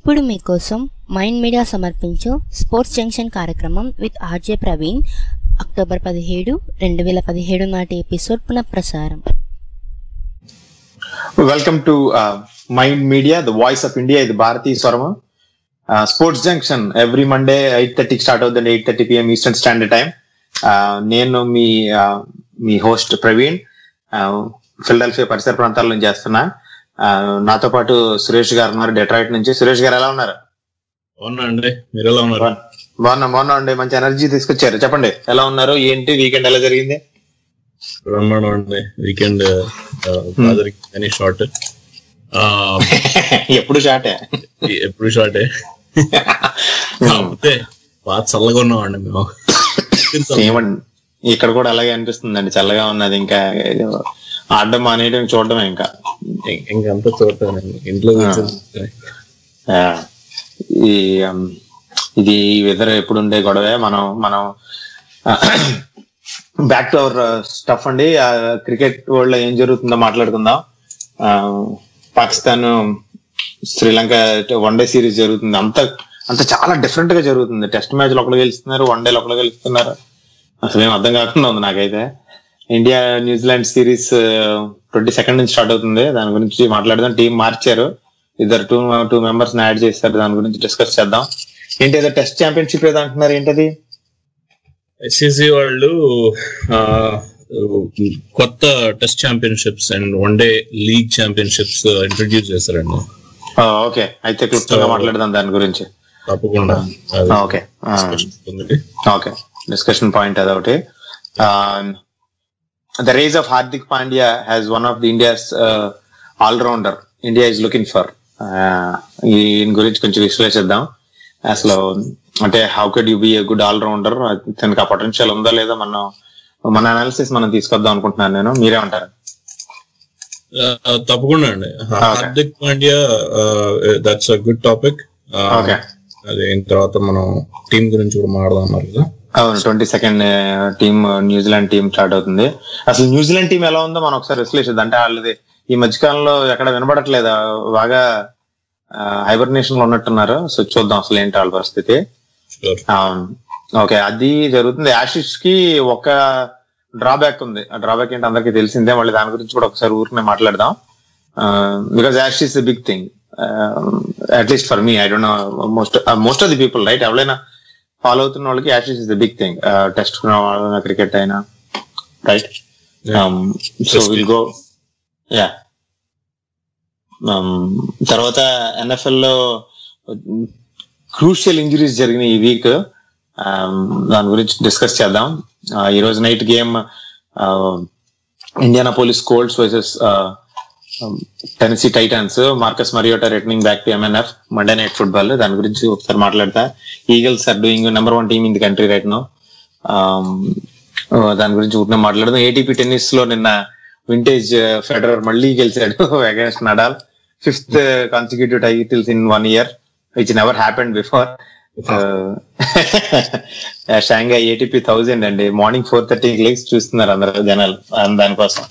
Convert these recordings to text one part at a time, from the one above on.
ఇప్పుడు మీకోసం mind media సమర్పించు స్పోర్ట్స్ జంక్షన్ కార్యక్రమం విత్ ఆర్జే ప్రవీణ్ అక్టోబర్ పదిహేడు రెండు వేల పదిహేడు నాటి ఎపిసోడ్ పునఃప్రసారం welcome to mind media the voice of India ఇది భారతీయ స్వరము sports junction every Monday eight థర్టీకి స్టార్ట్ అవుతుంది eight thirty PM eastern standard time నేను మీ uh, మీ హోస్ట్ ప్రవీణ్ ఫిల్డెల్ఫియా పరిసర ప్రాంతాల నుంచి చేస్తున్నా Uh, నాతో పాటు సురేష్ గారు ఉన్నారు డెట్రాయిట్ నుంచి సురేష్ గారు ఎలా ఉన్నారు అవునా అండి మీరు ఎలా ఉన్నారు బాగున్నా బాగున్నా అండి మంచి ఎనర్జీ తీసుకొచ్చారు చెప్పండి ఎలా ఉన్నారు ఏంటి వీకెండ్ ఎలా జరిగింది బ్రహ్మాండం అండి వీకెండ్ ఫాదర్ అని షార్ట్ ఎప్పుడు షాటే ఎప్పుడు షార్టే కాకపోతే బాగా చల్లగా ఉన్నామండి మేము ఏమండి ఇక్కడ కూడా అలాగే అనిపిస్తుందండి చల్లగా ఉన్నది ఇంకా ఆడడం మానేయడం చూడడమే ఇంకా ఇంకంతా చూడటానండి ఇంట్లో కూర్చొని ఆ, ఈ um, ఇది వెదర్ ఎప్పుడు ఉండే గొడవే మనం మనం బ్యాక్ టు అవర్ స్టఫ్ అండి క్రికెట్ వరల్డ్ లో ఏం జరుగుతుందో మాట్లాడుకుందాం ఆ, Pakistan Sri Lanka one day series జరుగుతుంది అంత అంత చాలా డిఫరెంట్ గా జరుగుతుంది టెస్ట్ మ్యాచ్ ఒకరు గెలుస్తున్నారు వన్ డే ఒకరు గెలుస్తున్నారు అసలు ఏం అర్థం కాకుండా ఉంది నాకైతే India New Zealand series twenty second నుంచి స్టార్ట్ అవుతుంది దాని గురించి మాట్లాడదాం టీం మార్చారు ఇద్దరు టూ టూ మెంబర్స్ యాడ్ చేస్తారు దాని గురించి డిస్కస్ చేద్దాం ఏంటి ఏదో టెస్ట్ ఛాంపియన్షిప్ ఏదో అంటున్నారు ఏంటది ఐసీసీ వాళ్ళు ఆ, కొత్త test championships and one day league championships introduce చేశారండి ఓకే అయితే క్లుప్తంగా మాట్లాడదాం దాని గురించి తప్పకుండా ఓకే ఉంది ఓకే డిస్కషన్ పాయింట్ అదొకటి the rage of Hardik Pandya has one of the India's all rounder India is looking for దీని గురించి కొంచెం విశ్లేషిద్దాం అసలు అంటే how could you be a good all rounder తనకి ఆ పొటెన్షియల్ ఉందా లేదా మనం మన అనాలిసిస్ మనం తీసుకొద్దాం అనుకుంటున్నాను నేను మీరేమంటారు ఆ, తప్పకుండా అండి Hardik Pandya that's a good topic okay అది అయిన తర్వాత మనం టీం గురించి కూడా మాట్లాడదాం అన్నారు కదా అవును twenty second team New Zealand team start అవుతుంది అసలు న్యూజిలాండ్ టీం ఎలా ఉందో మనం ఒకసారి విశ్లేషిద్దాం అంటే వాళ్ళది ఈ మధ్యకాలంలో ఎక్కడ వినబడట్లేదు బాగా హైబర్నేషన్ లో ఉన్నట్టున్నారు సో చూద్దాం అసలు ఏంటి వాళ్ళ పరిస్థితి షూర్ ఓకే అది జరుగుతుంది యాషిష్ కి ఒక డ్రాబ్యాక్ ఉంది ఆ డ్రాబ్యాక్ ఏంటి అందరికీ తెలిసిందే మళ్ళీ దాని గురించి కూడా ఒకసారి ఊరినే మాట్లాడదాం because Ashes is the big thing at least for me I don't know most most of the people right ఎవరైనా ఫాలో అవుతున్న వాళ్ళకి Ashes is the big thing test cricket అయినా right so will go yeah తర్వాత NFL లో crucial injuries జరిగిన ఈ week దాని గురించి డిస్కస్ చేద్దాం Uh, ఈ రోజు night game Indianapolis Colts versus Tennessee Titans Marcus Mariota returning back to MNF Monday night football దాని గురించి ఒకసారి మాట్లాడతా Eagles are doing number one team in the country right no దాని గురించి ఊరినే మాట్లాడదాం ఏటీపీ టెన్నిస్ లో నిన్న వింటేజ్ ఫెడరర్ మళ్ళీ గెలిచాడు against Nadal fifth consecutive titles in one year which never happened before Shanghai ATP thousand అండి మార్నింగ్ ఫోర్ థర్టీకి లేచి చూస్తున్నారు అందరు జనాలు ఆ, దానికోసం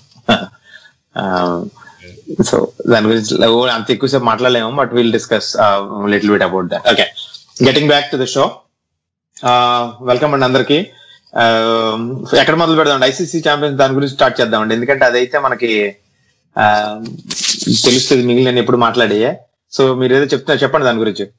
సో దాని గురించి ఓ- అంత ఎక్కువసేపు మాట్లాడలేము but will discuss little bit about that okay getting back to the show welcome అండి అందరికి ఎక్కడ మొదలు పెడదాం ఐసీసీ ఛాంపియన్స్ దాని గురించి స్టార్ట్ చేద్దామండి ఎందుకంటే అదైతే మనకి ఆ, తెలుస్తుంది మిగిలిన ఎప్పుడు మాట్లాడే సో మీరు ఏదో చెప్తున్నారు చెప్పండి దాని గురించి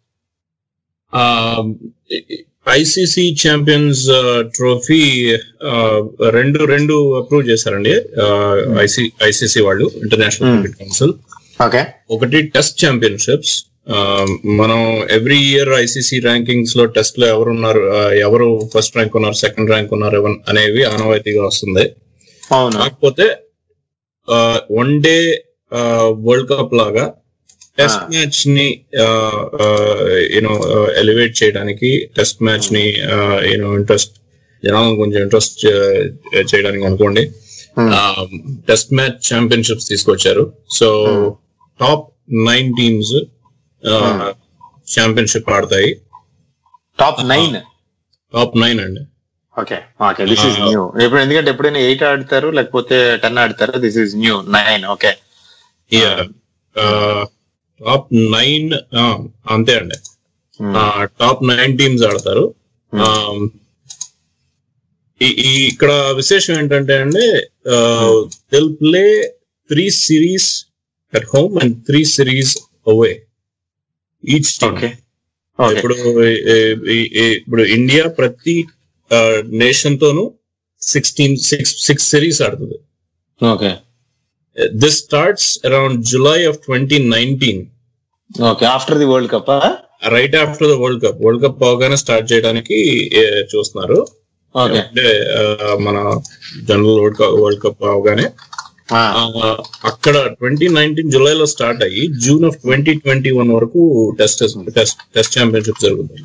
ఐసీసీ ఛాంపియన్స్ ట్రోఫీ రెండు రెండు అప్రూవ్ చేశారండి ఐసీ ఐసీసీ వాళ్ళు international Hmm. Cricket council okay ఒకటి టెస్ట్ ఛాంపియన్షిప్స్ మనం ఎవ్రీ ఇయర్ ఐసీసీ ర్యాంకింగ్స్ లో టెస్ట్ లో ఎవరు ఉన్నారు ఆ, ఎవరు ఫస్ట్ ర్యాంక్ ఉన్నారు సెకండ్ ర్యాంక్ ఉన్నారు ఎవరు- అనేవి ఆనవాయితీగా వస్తుంది అవును కాకపోతే వన్ డే వరల్డ్ కప్ లాగా టెస్ట్ Ah. మ్యాచ్ ని యూనో ఎలివేట్ చేయడానికి టెస్ట్ మ్యాచ్ ని యూనో ఇంట్రెస్ట్ జనాలను కొంచెం ఇంట్రెస్ట్ చేయడానికి అనుకోండి Hmm. టెస్ట్ మ్యాచ్ ఛాంపియన్షిప్స్ తీసుకొచ్చారు so Hmm. Top nine teams Hmm. Championship ఆడతాయి టాప్ నైన్ టాప్ నైన్ అండి okay okay this is Ah. New ఇప్పుడు ఎందుకంటే ఎప్పుడైనా ఎయిట్ ఆడతారు లేకపోతే టెన్ ఆడతారు this is new nine okay top nine అంతే అండి టాప్ నైన్ టీమ్స్ ఆడతారు Hmm. Um, ఈ- ఈ ఇక్కడ విశేషం ఏంటంటే అండి they'll play three series at home and three series away each team okay okay ఇప్పుడు ఈ- ఈ- ఈ- ఇప్పుడు ఇండియా ప్రతి నేషన్ తోనూ సిక్స్టీన్ సిక్స్ సిక్స్ సిరీస్ ఆడుతుంది okay this starts around July of twenty nineteen okay after the world cup right after the world cup world cup అవగానే start చేయడానికి ఏ, చూస్తున్నారు ఓకే అంటే ఆ, మన general world cup world cup అవగానే ఆ, అక్కడ ట్వంటీ నైన్టీన్ జూలైలో స్టార్ట్ అయ్యి June of twenty twenty one వరకు టెస్ట్ టెస్ట్ టెస్ట్ ఛాంపియన్షిప్ జరుగుతుంది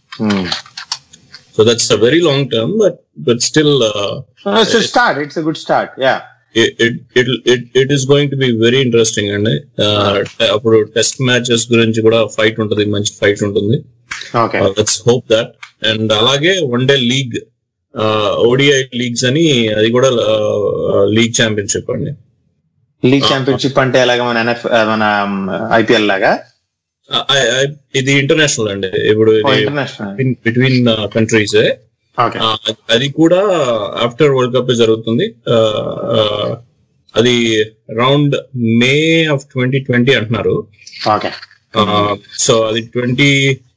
so that's a very long term but but still start it's good start yeah it is going to be very interesting అండి ఆ, అప్పుడు test matches గురించి కూడా fight ఉంటుంది మంచి fight ఉంటుంది okay let's hope that and అలాగే one day league ODI leagues అని అది కూడా లీగ్ ఛాంపియన్షిప్ అండి లీగ్ ఛాంపియన్షిప్ అంటే ఎలాగ మన ఎన్ఎఫ్ మన ఐపీఎల్ లాగా I- I- I- ఇది ఇంటర్నేషనల్ అండి ఇప్పుడు ఇంటర్నేషనల్ బిట్వీన్ కంట్రీస్ ఓకే అది కూడా ఆఫ్టర్ వరల్డ్ కప్ జరుగుతుంది ఆ, ఆ, అది around May of twenty twenty అంటున్నారు ఓకే సో అది twenty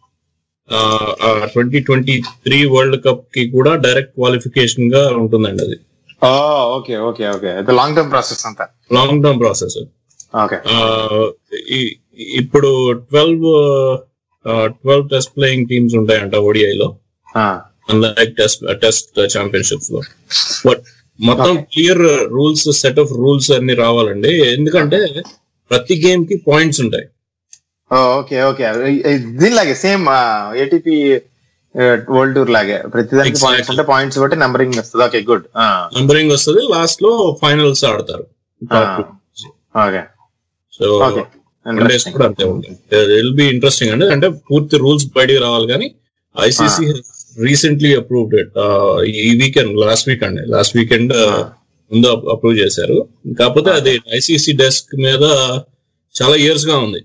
twenty twenty three world cup కి కూడా డైరెక్ట్ క్వాలిఫికేషన్ గా ఉంటుందండి అది ఓ ఓకే ఓకే ఓకే ఇది లాంగ్ టర్మ్ ప్రాసెస్ అంతా లాంగ్ టర్మ్ ప్రాసెస్ ఓకే ఇప్పుడు twelve twelve test playing teams ఉంటాయంట ఓడిఐలో లైక్ టెస్ట్ టెస్ట్ ఛాంపియన్షిప్స్ లో బట్ మొత్తం Okay. Clear rules set of rules అన్ని రావాలండి ఎందుకంటే ప్రతి గేమ్ కి పాయింట్స్ ఉంటాయి okay okay దీనిలాగే same ATP world tour లాగే ప్రతిదానికి Exactly. పాయింట్స్ అంటే పాయింట్స్ బట్టి నెంబరింగ్ వస్తుంది ఓకే గుడ్ నంబరింగ్ వస్తుంది లాస్ట్ లో ఫైనల్స్ ఆడతారు okay so okay one days కూడా అంతే ఉంటాయి విల్ బి ఇంట్రెస్టింగ్ అండి అంటే పూర్తి రూల్స్ బయటికి రావాలి కానీ ఐసీసీ రీసెంట్లీ అప్రూవ్డ్ ఇట్ ఈ వీకెండ్ లాస్ట్ వీక్ అండి లాస్ట్ వీకెండ్ ముందు అప్రూవ్ చేశారు కాకపోతే అది ఐసీసీ డెస్క్ మీద చాలా ఇయర్స్ గా ఉంది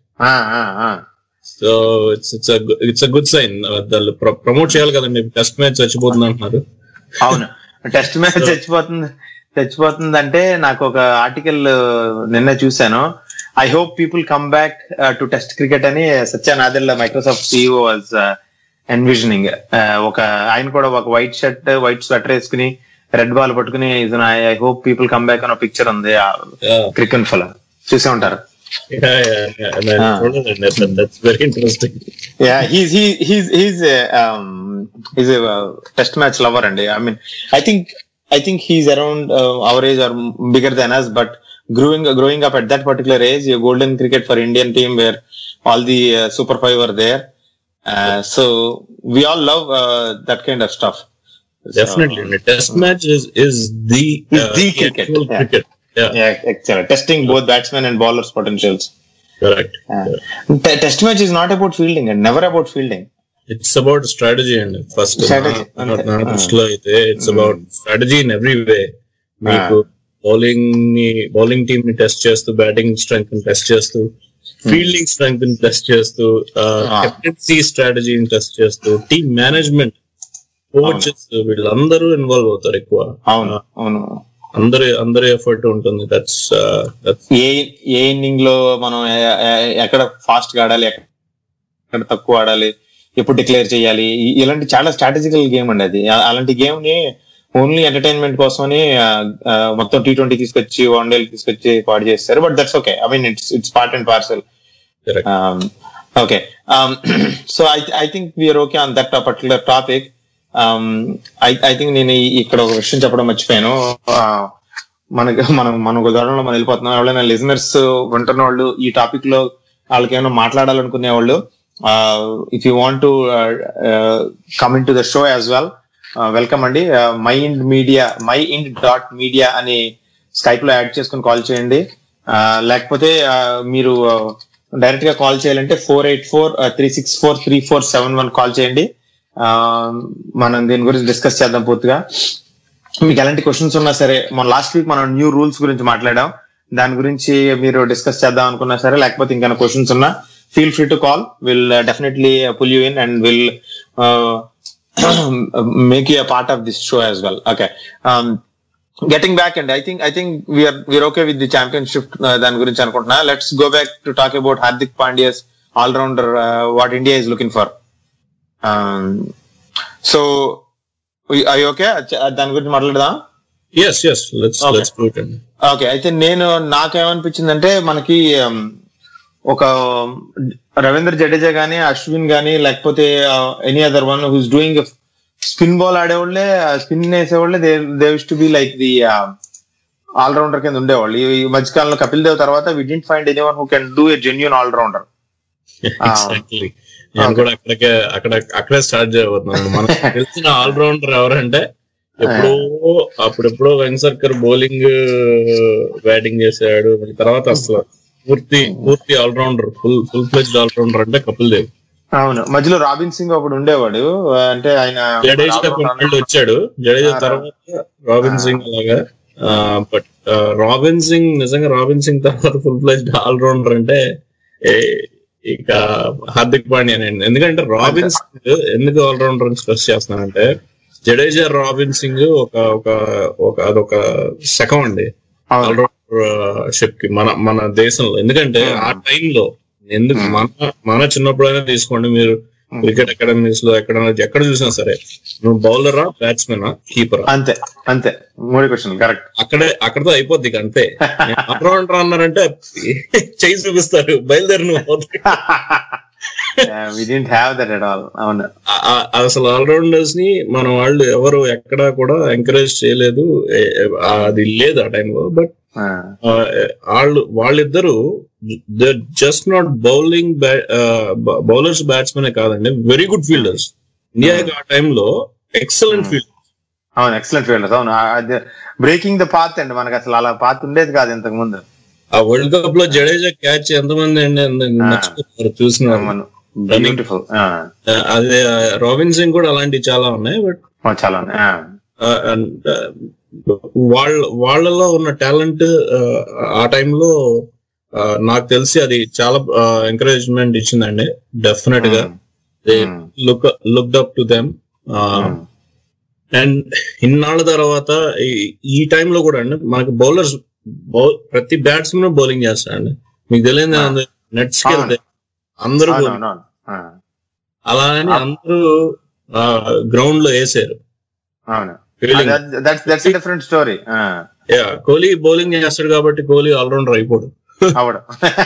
so it's it's it's a good sign వాళ్ళు ప్రమోట్ చేయాలి కదండి టెస్ట్ మ్యాచ్ చచ్చిపోతుంది అంటున్నారు అవును టెస్ట్ మ్యాచ్ చచ్చిపోతుంది చచ్చిపోతుంది అంటే నాకు ఒక ఆర్టికల్ నిన్న చూశాను I hope people come back to test cricket అని Satya Nadella Microsoft CEO was envisioning ఒక ఆయన కూడా ఒక వైట్ షర్ట్ వైట్ స్వెటర్ వేసుకుని రెడ్ బాల్ పట్టుకుని I hope people come back అనే పిక్చర్ ఉంది క్రికెట్ ఫల చూసే ఉంటారు that's very interesting Yeah, he's he he's he's a, um he's a uh, test match lover, and I mean, I think I think he's around uh, our age or bigger than us, but growing growing up at that particular age, a golden cricket for Indian team where all the uh, super five were there. Uh, so we all love uh, that kind of stuff. Definitely అండి test match is is the Is the cricket, yeah. Cricket Yeah, excellent. Testing both batsmen and bowlers' potentials. Correct Uh, te- test match is not about fielding and never about fielding. It's about strategy అండి first Strategy, అంతే. నా దృష్టిలో అయితే it's about strategy in every way మీకు bowling ని bowling team ని test చేస్తూ batting strength ని టెస్ట్ చేస్తూ ఫీల్డింగ్ స్ట్రెంగ్త్ ని టెస్ట్ చేస్తూ Ah. కెప్టెన్సీ స్ట్రాటజీని టెస్ట్ చేస్తూ టీమ్ మేనేజ్మెంట్ కోచెస్ వీళ్ళందరూ ఇన్వాల్వ్ అవుతారు ఎక్కువ అవును అవును అందరి అందరి ఎఫర్ట్ ఉంటుంది that's that's a a inning లో మనం ఎ- ఎ- ఎక్కడ ఫాస్ట్ గా ఆడాలి ఎక్కడ తక్కువ ఆడాలి ఎప్పుడు డిక్లేర్ చేయాలి ఇ- ఇలాంటి చాలా స్ట్రాటజికల్ గేమ్ అండి అది అ- అలాంటి గేమ్ ని ఓన్లీ ఎంటర్టైన్మెంట్ కోసమని ఆ, ఆ, మొత్తం టీ ట్వంటీ తీసుకొచ్చి వన్ డే తీసుకొచ్చి పాడు చేస్తారు but that's okay I mean it's it's part and parcel Correct. Okay so I I think we're okay on that particular topic I think నేను ఈ- ఇక్కడ ఒక విషయం చెప్పడం మర్చిపోయాను Uh, మనకి మనం మన ఒక ఉదాహరణలో మనం వెళ్ళిపోతున్నాం ఎవరైనా లిజనర్స్ వింటున్న వాళ్ళు ఈ టాపిక్ లో వాళ్ళకి ఏమైనా మాట్లాడాలనుకునే వాళ్ళు if you want to coming to the show as well welcome అండి my ind media my ఇండ్ dot media అని స్కైప్ లో యాడ్ చేసుకుని కాల్ చేయండి Uh, లేకపోతే uh, మీరు డైరెక్ట్ గా కాల్ చేయాలంటే four eight four three six four three four seven one call చేయండి Uh, మనం దీని గురించి డిస్కస్ చేద్దాం పూర్తిగా మీకు ఎలాంటి క్వశ్చన్స్ ఉన్నా సరే మన లాస్ట్ వీక్ మనం న్యూ రూల్స్ గురించి మాట్లాడాం దాని గురించి మీరు డిస్కస్ చేద్దాం అనుకున్నా సరే లేకపోతే ఇంకా క్వశ్చన్స్ ఉన్నా feel free to call will definitely pull you in and will make you a part of this show as well okay getting back and I think I think we're we're okay with the championship దాని గురించి అనుకుంటున్నా let's go back to talk about Hardik Pandya's allrounder what India is looking for so I okay దాని గురించి మాట్లాడదాం yes yes let's Okay. Let's do it అండి okay అయితే నేను నాకేమనిపించిందంటే మనకి um, ఒక రవీంద్ర జడేజా గానీ అశ్విన్ గానీ లేకపోతే any other one who's doing spin ball ఆడేవాళ్ళే స్పిన్ వేసేవాళ్ళే they they wish to be like the allrounder కింద ఉండేవాళ్ళు ఈ మధ్యకాలంలో కపిల్ దేవ్ తర్వాత we didn't find any one who can do a genuine allrounder exactly నేను Okay. కూడా అక్కడికే అక్కడ అక్కడే స్టార్ట్ చేయబోతున్నాను మనకు తెలిసిన ఆల్రౌండర్ ఎవరంటే ఎప్పుడో అప్పుడెప్పుడో వెంకసర్కర్ బౌలింగ్ బ్యాటింగ్ చేసాడు మళ్ళీ తర్వాత అసలు పూర్తి పూర్తి allrounder full full fledged allrounder అంటే కపిల్ దేవ్ అవును మధ్యలో రాబిన్ సింగ్ ఒకడు ఉండేవాడు అంటే ఆయన జడేజా కొన్నాళ్ళు వచ్చాడు జడేజా ఆ, తర్వాత రాబిన్ ఆ. సింగ్ అలాగా బట్ రాబిన్ సింగ్ నిజంగా రాబిన్ సింగ్ తర్వాత ఫుల్ ఫ్లెజ్డ్ ఆల్రౌండర్ అంటే ఏ, ఇక హార్దిక్ పాండ్యా అండి ఎందుకంటే రాబిన్ సింగ్ ఎందుకు ఆల్రౌండర్ స్ట్రెస్ చేస్తున్నానంటే జడేజా రాబిన్ సింగ్ ఒక ఒక ఒక అదొక శకం అండి అవును ఆల్రౌండర్ షిప్ కి మన మన దేశంలో ఎందుకంటే Hmm. ఆ టైంలో ఎందుకు Hmm. మన మన చిన్నప్పుడైనా తీసుకోండి మీరు Hmm. క్రికెట్ అకాడమీస్ లో ఎక్కడ ఎక్కడ చూసినా సరే నువ్వు బౌలరా బ్యాట్స్మెనా కీపరా అంతే అంతే మూడు క్వశ్చన్ కరెక్ట్ అక్కడే అక్కడతో అయిపోద్ది ఇక అంతే ఆల్రౌండర్ అన్నారంటే చేయి చూపిస్తారు బయలుదేరి నువ్వు పోతావు. We didn't have that at all అవును ఆ- ఆ- అసలు ఆల్రౌండర్స్ ని మన వాళ్ళు ఎవరు ఎక్కడా కూడా ఎంకరేజ్ చేయలేదు ఏ- ఏ- అది లేదు ఆ టైంలో బట్ ఆ, వాళ్ళు వాళ్ళిద్దరు they just not bowling bowlers batsmen కాదండి వెరీ గుడ్ ఫీల్డర్స్ ఇండియాకి ఆ టైంలో ఎక్సలెంట్ Hmm. ఫీల్డర్ అవును ఎక్సలెంట్ ఫీల్డర్స్ అవును బ్రేకింగ్ ద పాత్ అండి మనకి అసలు అలా పాత్ ఉండేది కాదు ఇంతకు ముందు ఆ వరల్డ్ కప్ లో జడేజా క్యాచ్ ఎంతమంది అండి అంత- మర్చిపోతున్నారు చూసిన వాళ్ళు. బ్యూటిఫుల్ ఆ, అదే ఆ, రాబిన్ సింగ్ కూడా అలాంటివి చాలా ఉన్నాయి బట్ చాలా ఉన్నాయి. ఆ, వాళ్ళ వాళ్ళలో ఉన్న టాలెంట్ ఆ టైంలో నాకు తెలిసి అది చాలా ఎంకరేజ్మెంట్ ఇచ్చిందండి డెఫినెట్ గా um, look looked up to them um, and ఇన్నాళ్ళ తర్వాత ఈ- ఈ టైంలో కూడా అండి మనకి బౌలర్స్ ప్రతి బ్యాట్స్మెన్ బౌలింగ్ చేస్తారండి మీకు తెలియదు ఆ. నెట్స్ కి వెళ్తే అందరూ అవును, bowling. అవును, అవును. ఆ, అలా అని ఆ. అందరూ గ్రౌండ్ లో వేసారు అవును feeling that's that's different story Kohli bowling చేస్తాడు కాబట్టి కోహ్లీ ఆల్రౌండర్ అయిపోడు అవడం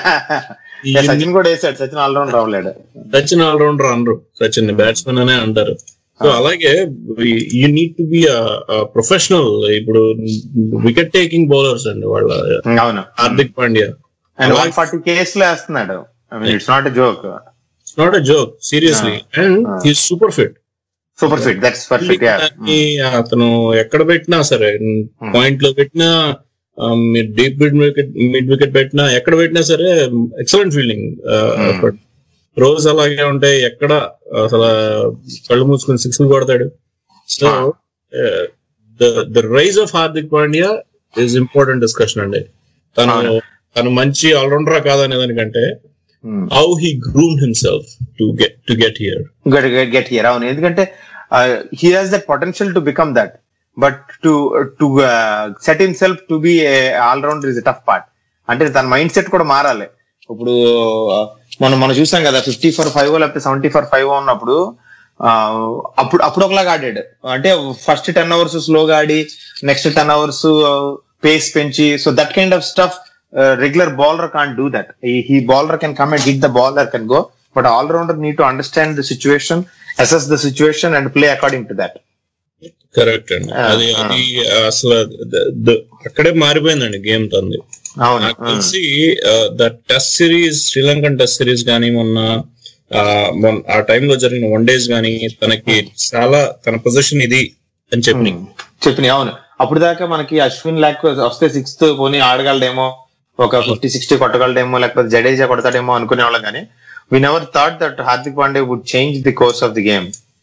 ఈ సచిన్ కూడా వేసాడు సచిన్ ఆల్రౌండర్ అవ్వలేడు సచిన్ ఆల్రౌండర్ అనరు సచిన్ బ్యాట్స్మెన్ అనే అంటారు సో ఆ. అలాగే you need to be professional ఇప్పుడు వికెట్ టేకింగ్ బౌలర్స్ అండి వాళ్ళ అవును హార్దిక్ పాండ్యా అండ్ అలాగే- వన్ ఫార్టీ కేస్ లో వేస్తున్నాడు it's not a joke it's not a joke seriously and ఆ. He super fit super fit that's perfect అతను ఎక్కడ పెట్టినా సరే పాయింట్ లో పెట్టినా ఆ, మీరు deep mid wicket mid wicket పెట్టినా ఎక్కడ పెట్టినా సరే ఎక్సలెంట్ ఫీల్డింగ్ Hmm. రోజు అలాగే ఉంటాయి ఎక్కడ అసలు కళ్ళు మూసుకుని సిక్స్ కొడతాడు so Ah. The rise of Hardik Pandya is important discussion అండి తను అవును. తను మంచి ఆల్రౌండరా కాదనే దానికంటే how he groom himself to get to get here get here అవును ఎందుకంటే he has that potential to become that but to to set himself to be allrounder is tough part అంటే తన మైండ్ సెట్ కూడా మారాలి ఇప్పుడు uh, మనం మనం చూసాం కదా ఫిఫ్టీ ఫర్ ఫైవ్ లేకపోతే సెవెంటీ ఫర్ ఫైవ్ ఉన్నప్పుడు uh, అప్పుడు అప్పుడు ఒకలాగా ఆడాడు అంటే ఫస్ట్ టెన్ అవర్స్ స్లోగా ఆడి నెక్స్ట్ టెన్ అవర్స్ పేస్ పెంచి so that kind of stuff regular bowler can do that ఈ bowler can come and hit the bowler can go but allrounder need to understand the situation assess the situation and play according to that correct అండి Ah, అది ah. అది అసలు the- the- అక్కడే మారిపోయిందండి game తంది అవును నాకు తెలిసి the test series Sri Lankan test series కానీ మొన్న ఆ, మొన్న- ఆ టైంలో జరిగిన వన్ డేస్ కానీ తనకి చాలా తన పొజిషన్ ఇది అని చెప్పి చెప్పిన అవును అప్పుడు దాకా మనకి అశ్విన్ లేక వస్తే సిక్స్త్ పోనీ ఆడగలడేమో ఒక ఫిఫ్టీ సిక్స్టీ కొట్టగలడేమో లేకపోతే జడేజా కొడతాడేమో అనుకునే వాళ్ళం కానీ we never thought that Hardik Pandey would change the course of the game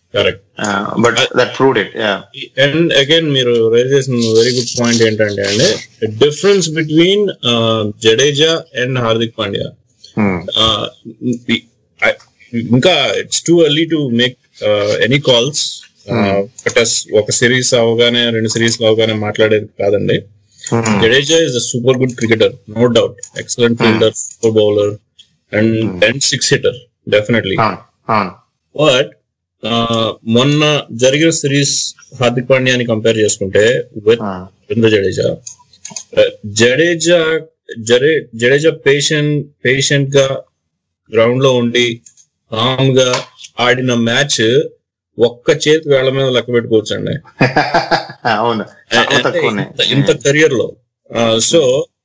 correct but that proved it yeah and again మీరు రైజ్ చేసిన వెరీ గుడ్ పాయింట్ ఏంటంటే అండి difference between Jadeja and Hardik Pandya uh, we- I- ఇంకా it's too early to make any calls ఒక series అవగానే రెండు series అవగానే మాట్లాడేది కాదండి Jadeja is a super good cricketer no doubt excellent fielder super bowler and and six hitter definitely అవును అవును but మొన్న జరిగిన సిరీస్ హార్దిక్ పాండ్యాని కంపేర్ చేసుకుంటే విత్ ఆ, రవీంద్ర జడేజా జడేజా జడే జడేజా పేషెంట్ పేషెంట్ గా గ్రౌండ్ లో ఉండి కామ్ గా ఆడిన మ్యాచ్ ఒక్క చేతి వేళ్ల మీద లెక్క పెట్టుకోవచ్చు అండి అవును చాలా తక్కువనే ఇంత కెరియర్ లో సో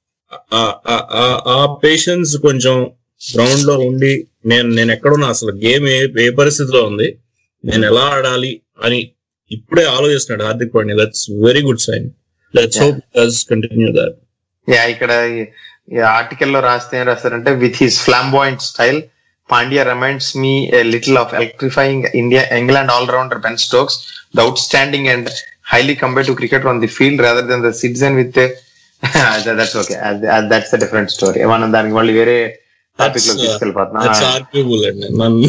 ఆ పేషెన్స్ కొంచెం గ్రౌండ్ లో ఉండి నేను నేను ఎక్కడున్నా అసలు గేమ్ ఏ ఏ పరిస్థితిలో ఉంది నేను ఎలా ఆడాలి అని ఇప్పుడే ఆలోచిస్తున్నాడు Hardik Pandya that's very good sign let's Yeah. Hope does continue that yeah ఇక్కడ ఈ ఆర్టికల్ లో రాస్తే ఏం రాస్తారంటే with his flamboyant style Pandya reminds me little of electrifying India England allrounder Ben Stokes the outstanding and highly compare to cricket on the field rather than the citizen with that's okay that's the different story మనం దానికి మళ్ళీ వేరే topic లో That's, uh, that's తీసుకెళ్ళిపోతున్నాం arguable అండి నన్ను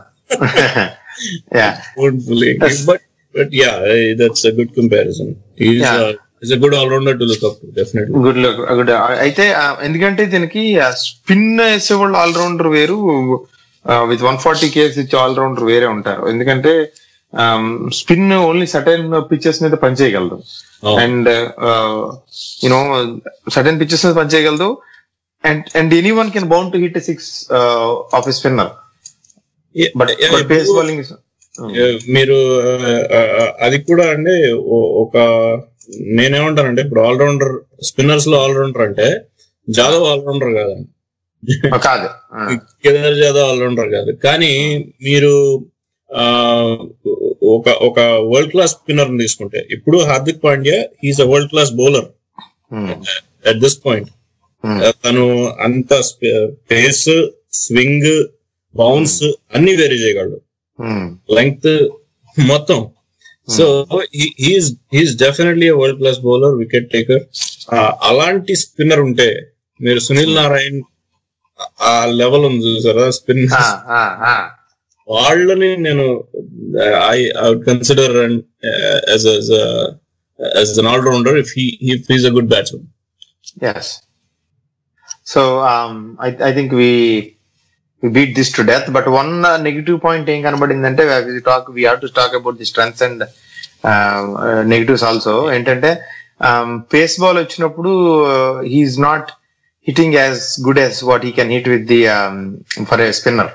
yeah won't believe it. but but yeah eh, that's a good comparison he's Yeah. uh, he's a good all-rounder to look up to definitely good good అయితే ఆ, ఎందుకంటే దీనికి spin వేసేవాళ్ళు allrounder వేరు with one forty K's ఇచ్చే allrounder వేరే ఉంటారు ఎందుకంటే స్పిన్ ఓన్లీ సటైన్ పిక్చర్స్ మీద పనిచేయగలదు Oh. And you know certain pictures మీద పనిచేయగలదు and and any one can bound to hit six of spinner Yeah, but yeah, but pace ఇప్పుడు, బౌలింగ్ eh, మీరు uh, uh, అది కూడా అండి ఓ- ఒక నేనేమంటానంటే ఇప్పుడు ఆల్రౌండర్ స్పిన్నర్స్ లో ఆల్రౌండర్ అంటే జాదవ్ ఆల్రౌండర్ కాదండి కాదు కేదార్ జాదవ్ ఆల్రౌండర్ కాదు కానీ మీరు ఆ ఒక ఒక వరల్డ్ క్లాస్ స్పిన్నర్ తీసుకుంటే ఇప్పుడు Hardik Pandya he's a world class bowler at this point తను అంత పేస్ స్వింగ్ బౌన్స్ అన్ని వేరీ చేయగలడు లెంగ్త్ మొత్తం so he's definitely world class bowler wicket taker అలాంటి స్పిన్నర్ ఉంటే మీరు సునీల్ నారాయణ్ ఆ లెవెల్ ఉంది చూసారా స్పిన్ వాళ్ళని నేను I would consider as an allrounder if he if he's a good batsmen Yes. So um, I, I think we we beat this to death. But one uh, negative point ఏం కనబడిందంటే we talk we have to talk about the strengths and uh, uh, negatives also. ఏంటంటే pace ball వచ్చినప్పుడు he's not hitting as good as what he can hit with the for a spinner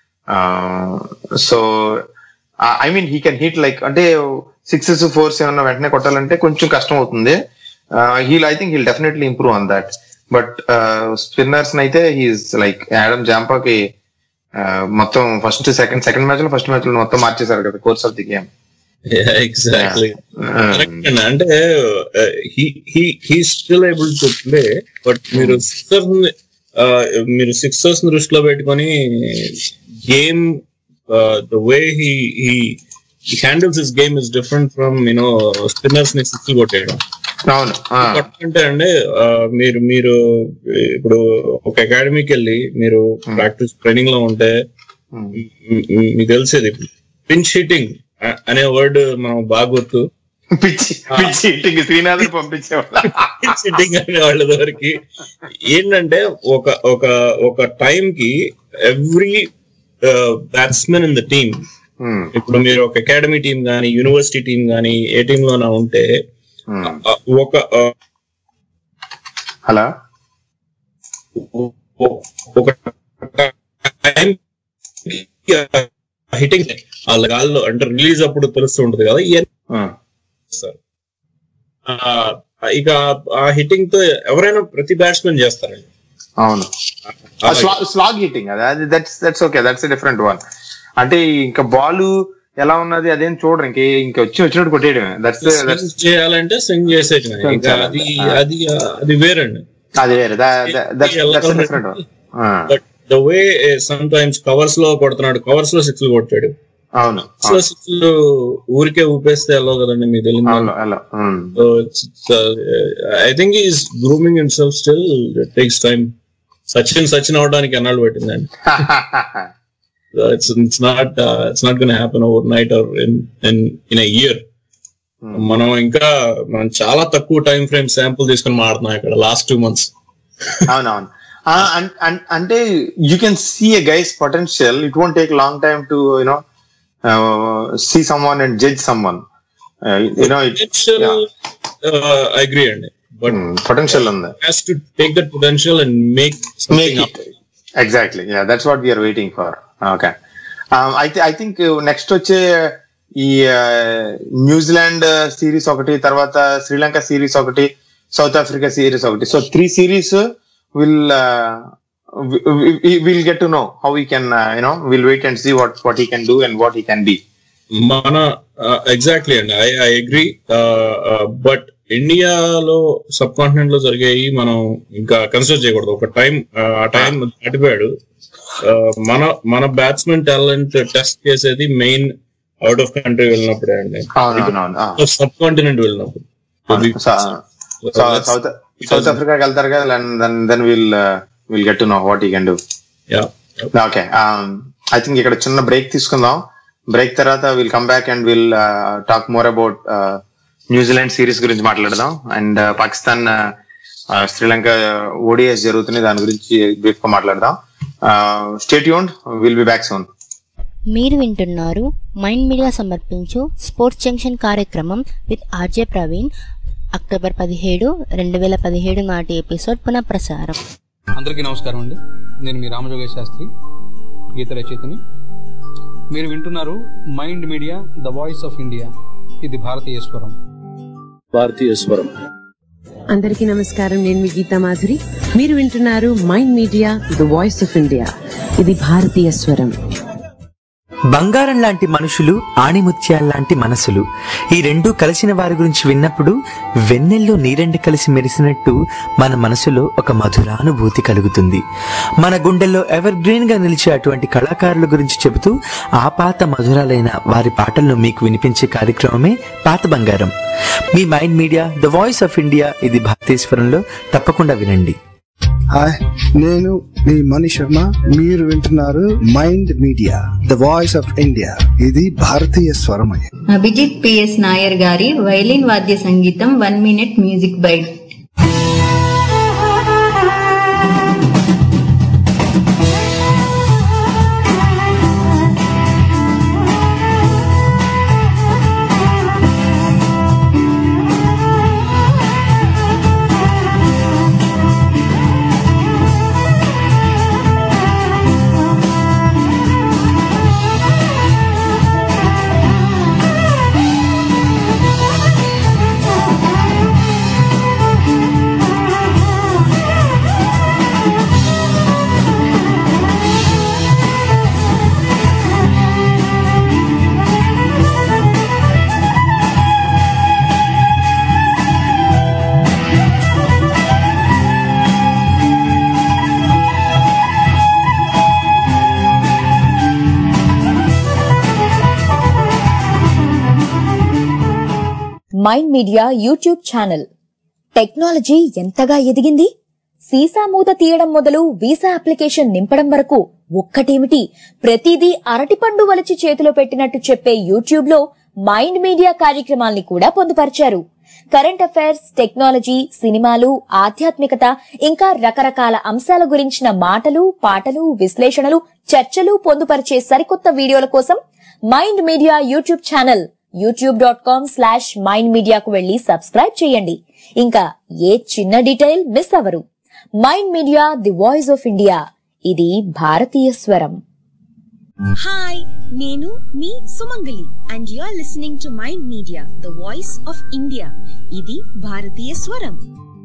so I mean he can hit like అంటే sixes fours ఏమన్నా వెంటనే కొట్టాలంటే కొంచెం కష్టం అవుతుంది he'll I think he'll definitely improve on that but spinners అయితే he's like Adam జాంపాకి మొత్తం ఫస్ట్ సెకండ్ సెకండ్ మ్యాచ్ లో ఫస్ట్ మ్యాచ్ లో మొత్తం మార్చేశారు కదా course of the game exactly correct అండి అంటే he still able to play but మీరు సిక్సర్ మీరు సిక్సర్స్ దృష్టిలో పెట్టుకొని game the way he he handles his game is different from you know spinners ని సిక్స్ కొట్టేయడం అవును అంటే అండి ఆ, మీరు మీరు ఇప్పుడు ఒక అకాడమీకి వెళ్ళి మీరు ప్రాక్టీస్ ట్రైనింగ్ లో ఉంటే మ్- మ్- మీకు తెలిసేది పిన్ షీటింగ్ అనే వర్డ్ మనం బాగా గుర్తు పిచ్చి పిచ్చి ఇంటికి శ్రీనాథ్ పంపించేవాళ్ళ సిట్టింగ్ అనే వాళ్ళ దగ్గరికి ఏంటంటే ఒక ఒక ఒక టైం కి every batsmen in the team ఇప్పుడు మీరు ఒక అకాడమీ టీం గానీ యూనివర్సిటీ టీం గానీ ఏ టీమ్ లోనా ఉంటే ఆ, ఒక ఆ, హలో ఒక టైం హిట్టింగ్ వాళ్ళ గాల్లో అంటే రిలీజ్ అప్పుడు తెలుస్తూ ఉంటుంది కదా ఇవన్నీ చేస్తారు. ఆ, ఇక ఆ హిట్టింగ్ తో ఎవరైనా ప్రతి బ్యాట్స్మెన్ చేస్తారండి అవును స్లాగ్ హిట్టింగ్ అది that's that's okay that's different one అంటే ఇంకా బాల్ ఎలా ఉన్నది అదేం చూడరు ఇంకే ఇంకా వచ్చి వచ్చినట్టు కొట్టేయడమే దట్స్ స్వింగ్ చేయాలంటే స్వింగ్ చేసేది ఇక అది అది అది వేరండి అది వేరే that's different one but the way sometimes covers లో కొడుతున్నాడు కవర్స్ లో సిక్స్ కొట్టాడు అవును సో అసలు ఊరికే ఊపేస్తే వెళ్ళవు కదండి మీకు తెలియదు అవును అలా um. So I think is grooming in self still takes time Sachin Sachin అవడానికి ఎన్నాళ్ళు పట్టిందండి it's it's not it's not gonna happen overnight or in in year um. మనం ఇంకా మనం చాలా తక్కువ టైం ఫ్రేమ్ శాంపుల్ తీసుకొని మాడుతున్నాం ఇక్కడ లాస్ట్ టూ మంత్స్ అవునవును ఆ, అన్- అన్- అంటే you can see a guy's potential it won't take long time to you know see someone and judge someone you know I agree అండి బట్ పొటెన్షియల్ ఉంది has to take that potential and make make it exactly yeah that's what we're waiting for okay అయితే I think next వచ్చే ఈ New Zealand series ఒకటి తర్వాత Sri Lanka series ఒకటి South Africa series ఒకటి so three series will will get to know how we can you know will wait and see what what he can do and what he can be మన exactly అండి I I agree but ఇండియాలో subcontinent లో జరిగాయి మనం ఇంకా consider చేయకూడదు ఒక time ఆ టైం దాటిపోయాడు Uh, మన మన బ్యాట్స్మెన్ టాలెంట్ టెస్ట్ చేసేది మెయిన్ అవుట్ ఆఫ్ కంట్రీ వెళ్ళినప్పుడే అండి అవునవునవును సబ్ కాంటినెంట్ వెళ్ళినప్పుడు సౌత్ సౌత్ ఆఫ్రికాకి వెళ్తారు కదా then then will will get to know what he can do yeah okay I think ఇక్కడ చిన్న బ్రేక్ తీసుకుందాం బ్రేక్ తర్వాత will come back and will talk more about New Zealand series గురించి మాట్లాడదాం అండ్ పాకిస్తాన్ శ్రీలంక ఓడిఎస్ జరుగుతున్నాయి దాని గురించి బ్రీఫ్ గా మాట్లాడదాం స్టేట్ యూన్ విల్ బి బ్యాక్ సోన్ మీరు వింటున్నారు మైండ్ మీడియా సమర్పించు స్పోర్ట్స్ జంక్షన్ కార్యక్రమం విత్ ఆర్జే ప్రవీణ్ అక్టోబర్ పదిహేడు రెండు వేల పదిహేడు నాటి ఎపిసోడ్ పునఃప్రసారం అందరికీ నమస్కారం అండి నేను మీ రామజోగేశ్ శాస్త్రి గీత రచయితని మీరు వింటున్నారు Mind media the voice of India ఇది భారతీయ స్వరం భారతీయ స్వరం అందరికీ నమస్కారం నేను మీ గీతా మాధురి మీరు వింటున్నారు Mind media the voice of India ఇది భారతీయ స్వరం బంగారం లాంటి మనుషులు ఆణిముత్యాల్లాంటి మనసులు ఈ రెండూ కలిసిన వారి గురించి విన్నప్పుడు వెన్నెల్లో నీరెండు కలిసి మెరిసినట్టు మన మనసులో ఒక మధురానుభూతి కలుగుతుంది మన గుండెల్లో ఎవర్ గ్రీన్ గా నిలిచే అటువంటి కళాకారుల గురించి చెబుతూ ఆ పాత మధురాలైన వారి పాటలను మీకు వినిపించే కార్యక్రమమే పాత బంగారం మీ Mind media the voice of India ఇది భారతీశ్వరంలో తప్పకుండా వినండి హాయ్ నేను మీ మణి శర్మ మీరు వింటున్నారు Mind media the voice of India ఇది భారతీయ స్వరమయ అభిజిత్ పిఎస్ నాయర్ గారి వైలిన్ వాద్య సంగీతం one minute music bite Mind Media YouTube channel technology ఎంతగా ఎదిగింది సీసా మూత తీయడం మొదలు వీసా అప్లికేషన్ నింపడం వరకు ఒక్కటేమిటి ప్రతిదీ అరటిపండు వలిచి చేతిలో పెట్టినట్టు చెప్పే యూట్యూబ్ లో మైండ్ మీడియా కార్యక్రమాల్ని కూడా పొందుపరిచారు కరెంట్ అఫైర్స్ టెక్నాలజీ సినిమాలు ఆధ్యాత్మికత ఇంకా రకరకాల అంశాల గురించిన మాటలు పాటలు విశ్లేషణలు చర్చలు పొందుపరిచే సరికొత్త వీడియోల కోసం Mind Media YouTube channel YouTube dot com slash Mind మీడియాకు వెళ్లి సబ్స్క్రైబ్ చేయండి ఇంకా ఏ చిన్న డీటెయిల్ మిస్ అవరు Mind Media the voice of India ఇది భారతీయ స్వరం హాయ్ నేను మీ Sumangali and you are listening to mind media the voice of India ఇది భారతీయ స్వరం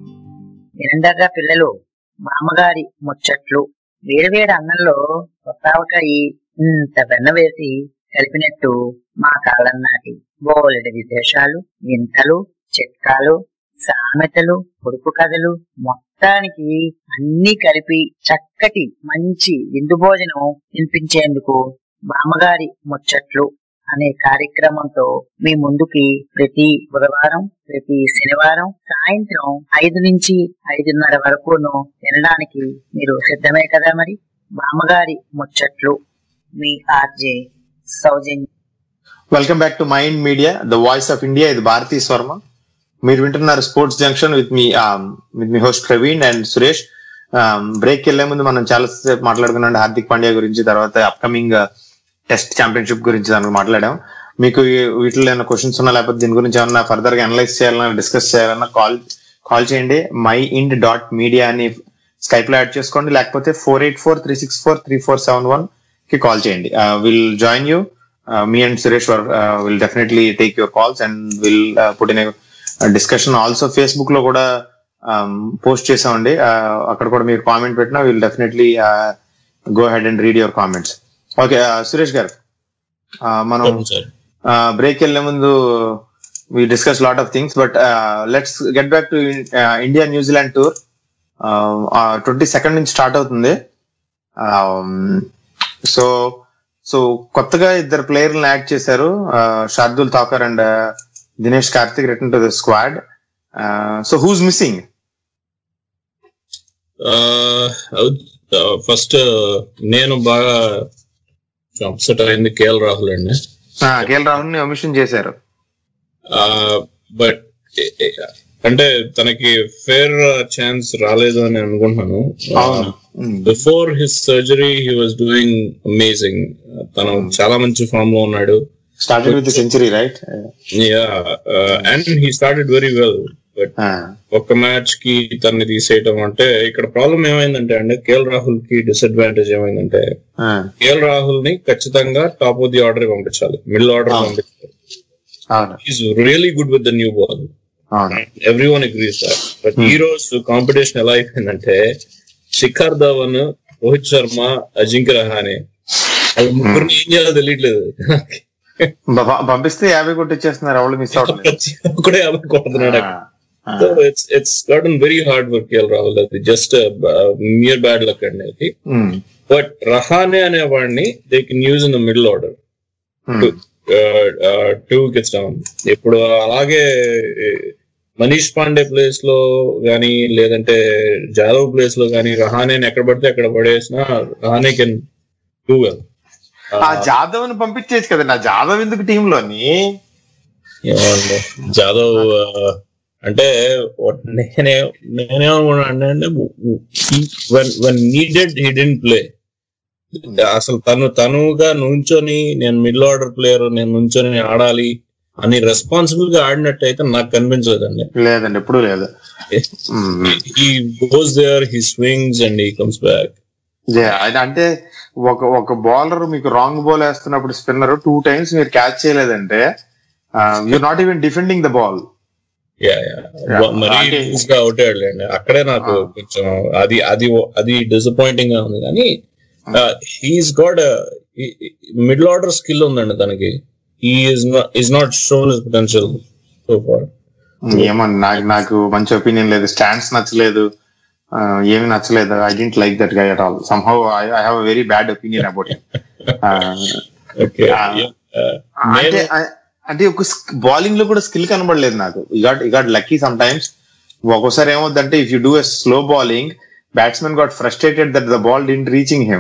వినండగా పిల్లలు మామగారి ముచ్చట్లు వేడివేడి అన్నంలో కొత్తావకాయి ఇంత వెన్న వేసి కలిపినట్టు మా కాలం నాటి బోలెడు విశేషాలు వింతలు చిట్కాలు సామెతలు పొడుపు కథలు మొత్తానికి అన్ని కలిపి చక్కటి మంచి విందు భోజనం వినిపించేందుకు బామ్మగారి ముచ్చట్లు అనే కార్యక్రమంతో మీ ముందుకి ప్రతి బుధవారం ప్రతి శనివారం సాయంత్రం ఐదు నుంచి ఐదున్నర వరకును వినడానికి మీరు సిద్ధమే కదా మరి బామ్మగారి ముచ్చట్లు మీ RJ Soujanya welcome back to mind media the voice of India ఇది భారతీ స్వర్మ మీరు వింటున్నారు స్పోర్ట్స్ జంక్షన్ విత్ మీ విత్ మీ host Praveen and Suresh break వెళ్లే ముందు మనం చాలా సేపు మాట్లాడుకున్నాం హార్దిక్ పాండ్యా గురించి తర్వాత అప్కమింగ్ టెస్ట్ ఛాంపియన్షిప్ గురించి దాని మాట్లాడాం మీకు ఈ- వీటిలో ఏమైనా క్వశ్చన్స్ ఉన్నా లేకపోతే దీని గురించి ఏమన్నా ఫర్దర్ గా అనలైజ్ చేయాలన్నా డిస్కస్ చేయాలన్నా కాల్ కాల్ చేయండి మై ఇండ్ డాట్ మీడియా అని స్కైప్ లో యాడ్ చేసుకోండి లేకపోతే four eight four three six four three four seven one కి కాల్ చేయండి will join you me and Suresh will definitely take your calls and will put in discussion also Facebook లో కూడా post చేసామండి Uh, అక్కడ కూడా మీరు కామెంట్ పెట్టినా will definitely go head and read your comments okay Suresh గారు uh, మనం బ్రేక్ వెళ్లే ముందు we discuss lot of things but let's get back to India New Zealand tour twenty second నుంచి స్టార్ట్ అవుతుంది సో సో కొత్తగా ఇద్దరు ప్లేయర్లను యాడ్ చేశారు Shardul Thakur and Dinesh Karthik return to the squad so who's missing first నేను బాగా అప్సెట్ అయింది కేఎల్ రాహుల్ అండి కేఎల్ రాహుల్ ని ఒమిషన్ చేశారు బట్ అంటే తనకి ఫేర్ ఛాన్స్ రాలేదు అని అనుకుంటున్నాను అవును. Before his surgery he was doing amazing తను చాలా మంచి ఫామ్ లో ఉన్నాడు started with century right yeah and he started very well but ఒక మ్యాచ్ కి తన్ని తీసేయటం అంటే ఇక్కడ ప్రాబ్లం ఏమైందంటే అండి కేఎల్ రాహుల్ కి డిసడ్వాంటేజ్ ఏమైందంటే కేఎల్ రాహుల్ ని ఖచ్చితంగా టాప్ ఆఫ్ ది ఆర్డర్ పంపించాలి మిడిల్ ఆర్డర్ పంపించాలి అవును is really good with the new ball అవును ఎవ్రీ వన్ అగ్రీస్ బట్ ఈ రోజు కాంపిటీషన్ ఎలా అయిపోయిందంటే శిఖర్ ధవన్ రోహిత్ శర్మ అజింక్య రహానే వాళ్ళు ముగ్గురిని ఏం చేయాలో తెలియట్లేదు ప- పంపిస్తే యాభై కొట్టిచ్చేస్తున్నారు ఎవరు మిస్ అవట్లేదు కూడా యాభై కొడుతున్నాడు so it's it's gotten very hard work KL Rahul అది జస్ట్ మియర్ బ్యాడ్ లక్ అండి అది బట్ రహానే అనే వాడిని they can use in the middle order two wickets down ఇప్పుడు అలాగే మనీష్ పాండే ప్లేస్ లో గానీ లేదంటే జాదవ్ ప్లేస్ లో గానీ రహానేని ఎక్కడ పడితే అక్కడ పడేసినా రహానే కెన్ డూ వెల్ ఆ జాదవ్ ని పంపించేసి కదా నా జాదవ్ ఎందుకు టీమ్ లోని ఏమండి జాదవ్ ఆ, అంటే what నేనే నేనేమనుకున్నా అంటే one needed he didn't play అసలు తను తనుగా నుంచొని నేను మిడిల్ ఆర్డర్ ప్లేయర్ నేను నుంచొని ఆడాలి అని రెస్పాన్సిబుల్ గా ఆడినట్టయితే నాకు కనిపించలేదండి లేదండి ఎప్పుడు లేదు he goes there he swings and he comes back Yeah, అది అంటే ఒక ఒక బౌలర్ మీకు రాంగ్ బాల్ వేస్తున్నప్పుడు స్పిన్నర్ టూ టైమ్స్ మీరు క్యాచ్ చేయలేదంటే you not even defending the ball yeah yeah మరీ అంటే- లూజ్ గా అవుట్ అయ్యాడులేండి అక్కడే నాకు కొంచెం అది అది అది డిసప్పాయింటింగ్ గా ఉంది కానీ he's got middle order skill ఉందండి తనకి is not shown his potential so far ఏమో నాకు నాకు మంచి ఒపీనియన్ లేదు స్టాండ్స్ నచ్చలేదు uh, ఏమి నచ్చలేదు I didn't like that guy at all somehow I have very bad opinion about okay అంటే అంటే ఒక బౌలింగ్ లో కూడా స్కిల్ కనబడలేదు నాకు ఈ గాట్ ఈ గాట్ లక్కీ సమ్ టైమ్స్ ఒక్కోసారి ఏమవుతుందంటే if you do a slow bowling batsmen got frustrated that the ball didn't reaching him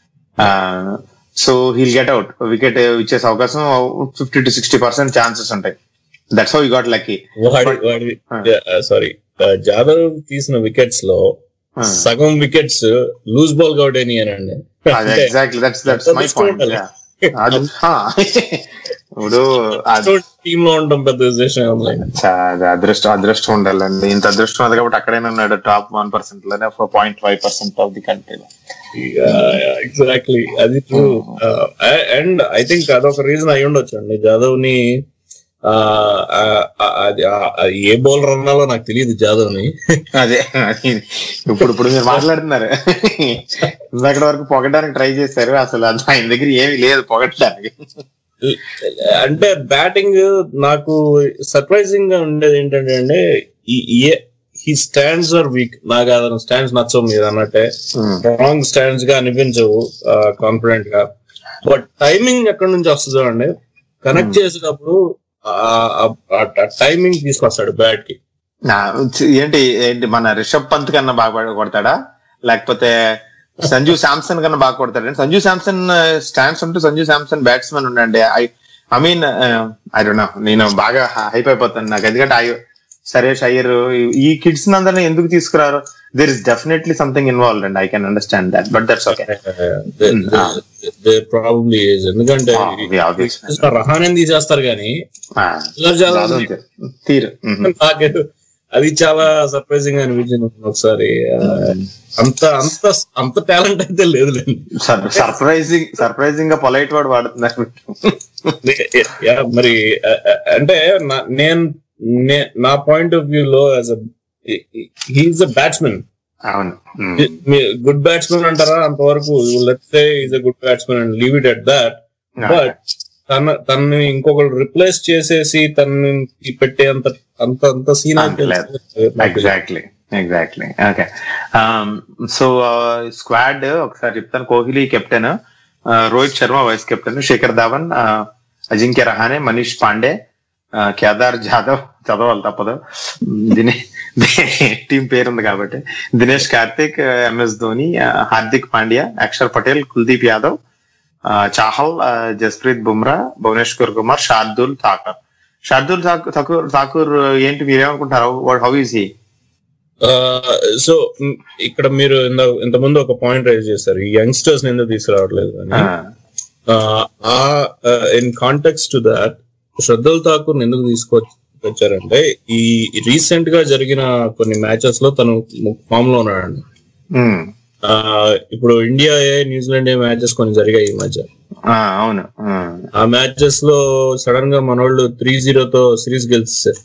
so he'll get out wicket ఇచ్చేసే అవకాశం fifty to sixty percent chances ఉంటాయి that's how you got lucky వాడి వాడి sorry Jadhav తీసిన wickets లో సగం wickets loose ball out అయినాయనండి exactly that's that's my point అది హా. ఇప్పుడు అది టీమ్ లో ఉండడం పెద్ద విశేషం ఏం లేదు. చా- అది అదృష్టం అదృష్టం ఉండాలండి ఇంత అదృష్టం ఉంది కాబట్టి అక్కడైనా ఉన్నాడు టాప్ వన్ పర్సెంట్ లోనే point five percent of the country exactly అది ట్రూ అండ్ ఐ థింక్ అదొక రీజన్ అయి ఉండొచ్చు అండి జాదవ్ ని ఆ, ఆ, ఆ, అది ఆ- ఆ ఏ బౌలర్ అన్నాలో నాకు తెలియదు జాదవ్ ని అదే అది ఇప్పుడు ఇప్పుడు మీరు మాట్లాడుతున్నారు ఇందాక వరకు పొగడానికి ట్రై చేశారు అసలు అది ఆయన దగ్గర ఏమీ లేదు పొగట్టడానికి అంటే బ్యాటింగ్ నాకు సర్ప్రైజింగ్ గా ఉండేది ఏంటంటే అండి ఈ స్టాండ్స్ ఆర్ వీక్ నాకు అతను స్టాండ్స్ నచ్చవు మీరు అన్నట్టే రాంగ్ స్టాండ్స్ గా అనిపించవు కాన్ఫిడెంట్ గా బట్ టైమింగ్ ఎక్కడి నుంచి వస్తుందో అండి కనెక్ట్ చేసేటప్పుడు టైమింగ్ తీసుకొస్తాడు బ్యాట్ కి నా, ఏంటి ఏంటి మన రిషబ్ పంత్ కన్నా బాగా కొడతాడా లేకపోతే సంజు శాంసన్ కన్నా బాగా కొడతాడా సంజు శాంసన్ స్టాండ్స్ ఉంటే సంజు శాంసన్ బ్యాట్స్మెన్ ఉండండి I I mean I don't know నేను బాగా హైప్ అయిపోతాను నాకు ఎందుకంటే ఐ సరేష్ అయ్యర్ ఈ కిడ్స్ అందరిని ఎందుకు తీసుకురారు there is definitely something involve and I can understand that but that's okay probably ఎందుకంటే రహానే తీసేస్తారు కానీ తీరు నాకు అది చాలా సర్ప్రైజింగ్ అనిపించింది ఒకసారి ఆ, అంత అంత అంత టాలెంట్ అయితే లేదు సర్ప్రైజింగ్ సర్ప్రైజింగ్ గా పొలైట్ వాడు వాడుతున్నారు యా, మరి ఆ, ఆ, అంటే నా- నేను నే- నా పాయింట్ ఆఫ్ వ్యూ లో యాజ్ హీఈస్ అ బ్యాట్స్మెన్ అవును గుడ్ బ్యాట్స్మెన్ అంటారా అంతవరకు let's say is a good batsmen and leave it at that but తన తనని ఇంకొకరు రిప్లేస్ చేసేసి తనని పెట్టే అంత అంత అంత scene exactly exactly okay so squad ఒకసారి చెప్తాను Kohli captain Rohit Sharma vice captain Shikhar Dhawan ఆ, అజింక్య రహానే మనీష్ పాండే ఆ, కేదార్ జాదవ్ చదవాలి తప్పదు దినే టీం పేరు ఉంది కాబట్టి దినేష్ కార్తిక్ ఎంఎస్ ధోని ఆ, హార్దిక్ పాండ్యా అక్షర్ పటేల్ కుల్దీప్ యాదవ్ ఆ, చాహల్ ఆ, జస్ప్రీత్ బుమ్రా భువనేశ్వర్ కుమార్ షార్దుల్ ఠాకూర్ షార్దుల్ ఠాకూర్ ఠాకూర్ ఠాకూర్ ఏంటి మీరేమనుకుంటారు హౌ ఈజ్ హీ సో ఇక్కడ మీరు ఇంత- ఇంతకుముందు ఒక పాయింట్ రైజ్ చేశారు ఈ యంగ్స్టర్స్ ఎందుకు తీసుకురావట్లేదు అని in context to that Shardul Thakur ఎందుకు తీసుకొచ్చారంటే ఈ రీసెంట్ గా జరిగిన కొన్ని మ్యాచెస్ లో తను ఫామ్ లో ఉన్నాడండి ఆ, ఇప్పుడు India A New Zealand A matches కొన్ని జరిగాయి ఈ మధ్య అవును ఆ మ్యాచెస్ లో సడన్ గా మనోళ్ళు త్రీ జీరోతో సిరీస్ గెలిచారు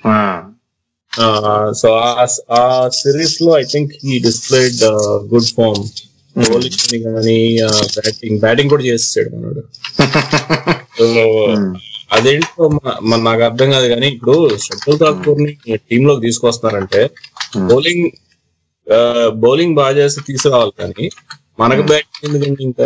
సో ఆ సిరీస్ లో I think he displayed good form bowling కానీ బ్యాటింగ్ బ్యాటింగ్ కూడా చేసాడు మనోడు సో అదేంటో మ- మ- నాకు అర్థం కాదు కానీ ఇప్పుడు షట్టుల్ ఠాకూర్ ని టీమ్ లోకి తీసుకొస్తున్నారంటే బౌలింగ్ బౌలింగ్ బాగా చేస్తే తీసుకురావాలి కానీ మనకు బ్యాటింగ్ ఎందుకంటే ఇంకా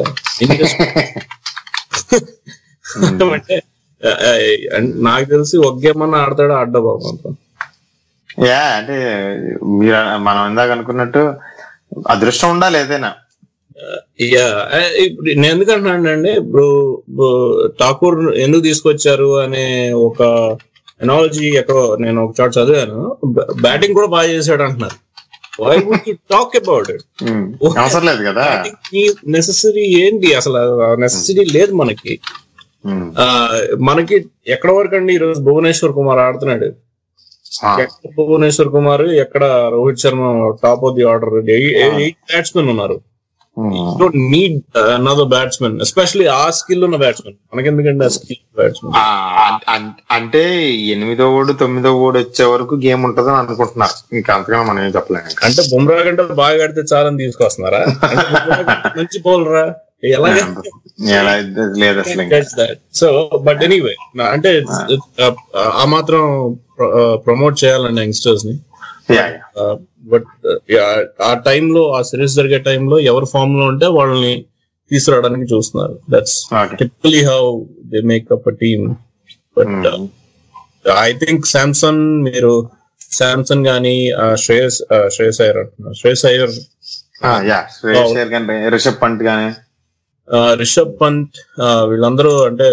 ఎందుకు అంటే ఆ, ఆ, నాకు తెలిసి ఒగ్గేమన్నా ఆడతాడా ఆడ్డా బాబు అంతా యా అంటే మీరు మనం ఇందాక అనుకున్నట్టు అదృష్టం ఉండాలి ఏదైనా యా ఇప్పుడు నేను ఎందుకు అంటున్నానండి ఇప్పుడు ఇప్పుడు ఠాకూర్ ఎందుకు తీసుకొచ్చారు అనే ఒక ఎనాలజీ ఎక్కడో నేను ఒక చోట చదివాను బ్యాటింగ్ కూడా బాగా చేశాడు అంటున్నారు why would you talk about it అవసరం లేదు కదా నెసెసరీ ఏంటి అసలు నెసెసరీ లేదు మనకి ఆ, మనకి ఎక్కడ వరకు అండి ఈరోజు భువనేశ్వర్ కుమార్ ఆడుతున్నాడు ఎక్కడ భువనేశ్వర్ కుమార్ ఎక్కడ Rohit Sharma top of the order eight batsmen ఉన్నారు don't need another batsmen especially ఆ స్కిల్ ఉన్న బ్యాట్స్మెన్ మనకెందుకంటే ఆ స్కిల్ బ్యాట్స్మెన్ ఆ, అం- అం- అంటే ఎనిమిదో ఓడు తొమ్మిదో ఓడు వచ్చే వరకు గేమ్ ఉంటుందని అనుకుంటున్నారు ఇంకా అంతగా మనం ఏం చెప్పలేము ఇంకా. అంటే బుమ్రా కంటే బాగా ఆడితే చాలని తీసుకొస్తున్నారా అంటే బుమ్రా కంటే మంచి బౌలరా ఎలాగ ఎలా ఇది లేదు అసలు ఇంకా. సో బట్ ఎనీవే అంటే uh, ఆ మాత్రం ప్రమోట్ చేయాలండి యంగ్స్టర్స్ ని Yeah, బట్ ఆ టైంలో ఆ సిరీస్ జరిగే టైంలో ఎవరు ఫామ్ లో ఉంటే వాళ్ళని తీసుకురావడానికి చూస్తున్నారు that's typically how they make up a team but I think Samson మీరు శాంసన్ గానీ ఆ, శ్రేయస్ ఆ, శ్రేయస్ అయ్యర్ అంటున్నారు శ్రేయస్ అయ్యర్ ఆ, యా శ్రేయస్ అయ్యర్ కానీ రిషబ్ పంత్ కానీ ఆ, రిషబ్ పంత్ ఆ, వీళ్ళందరూ అంటే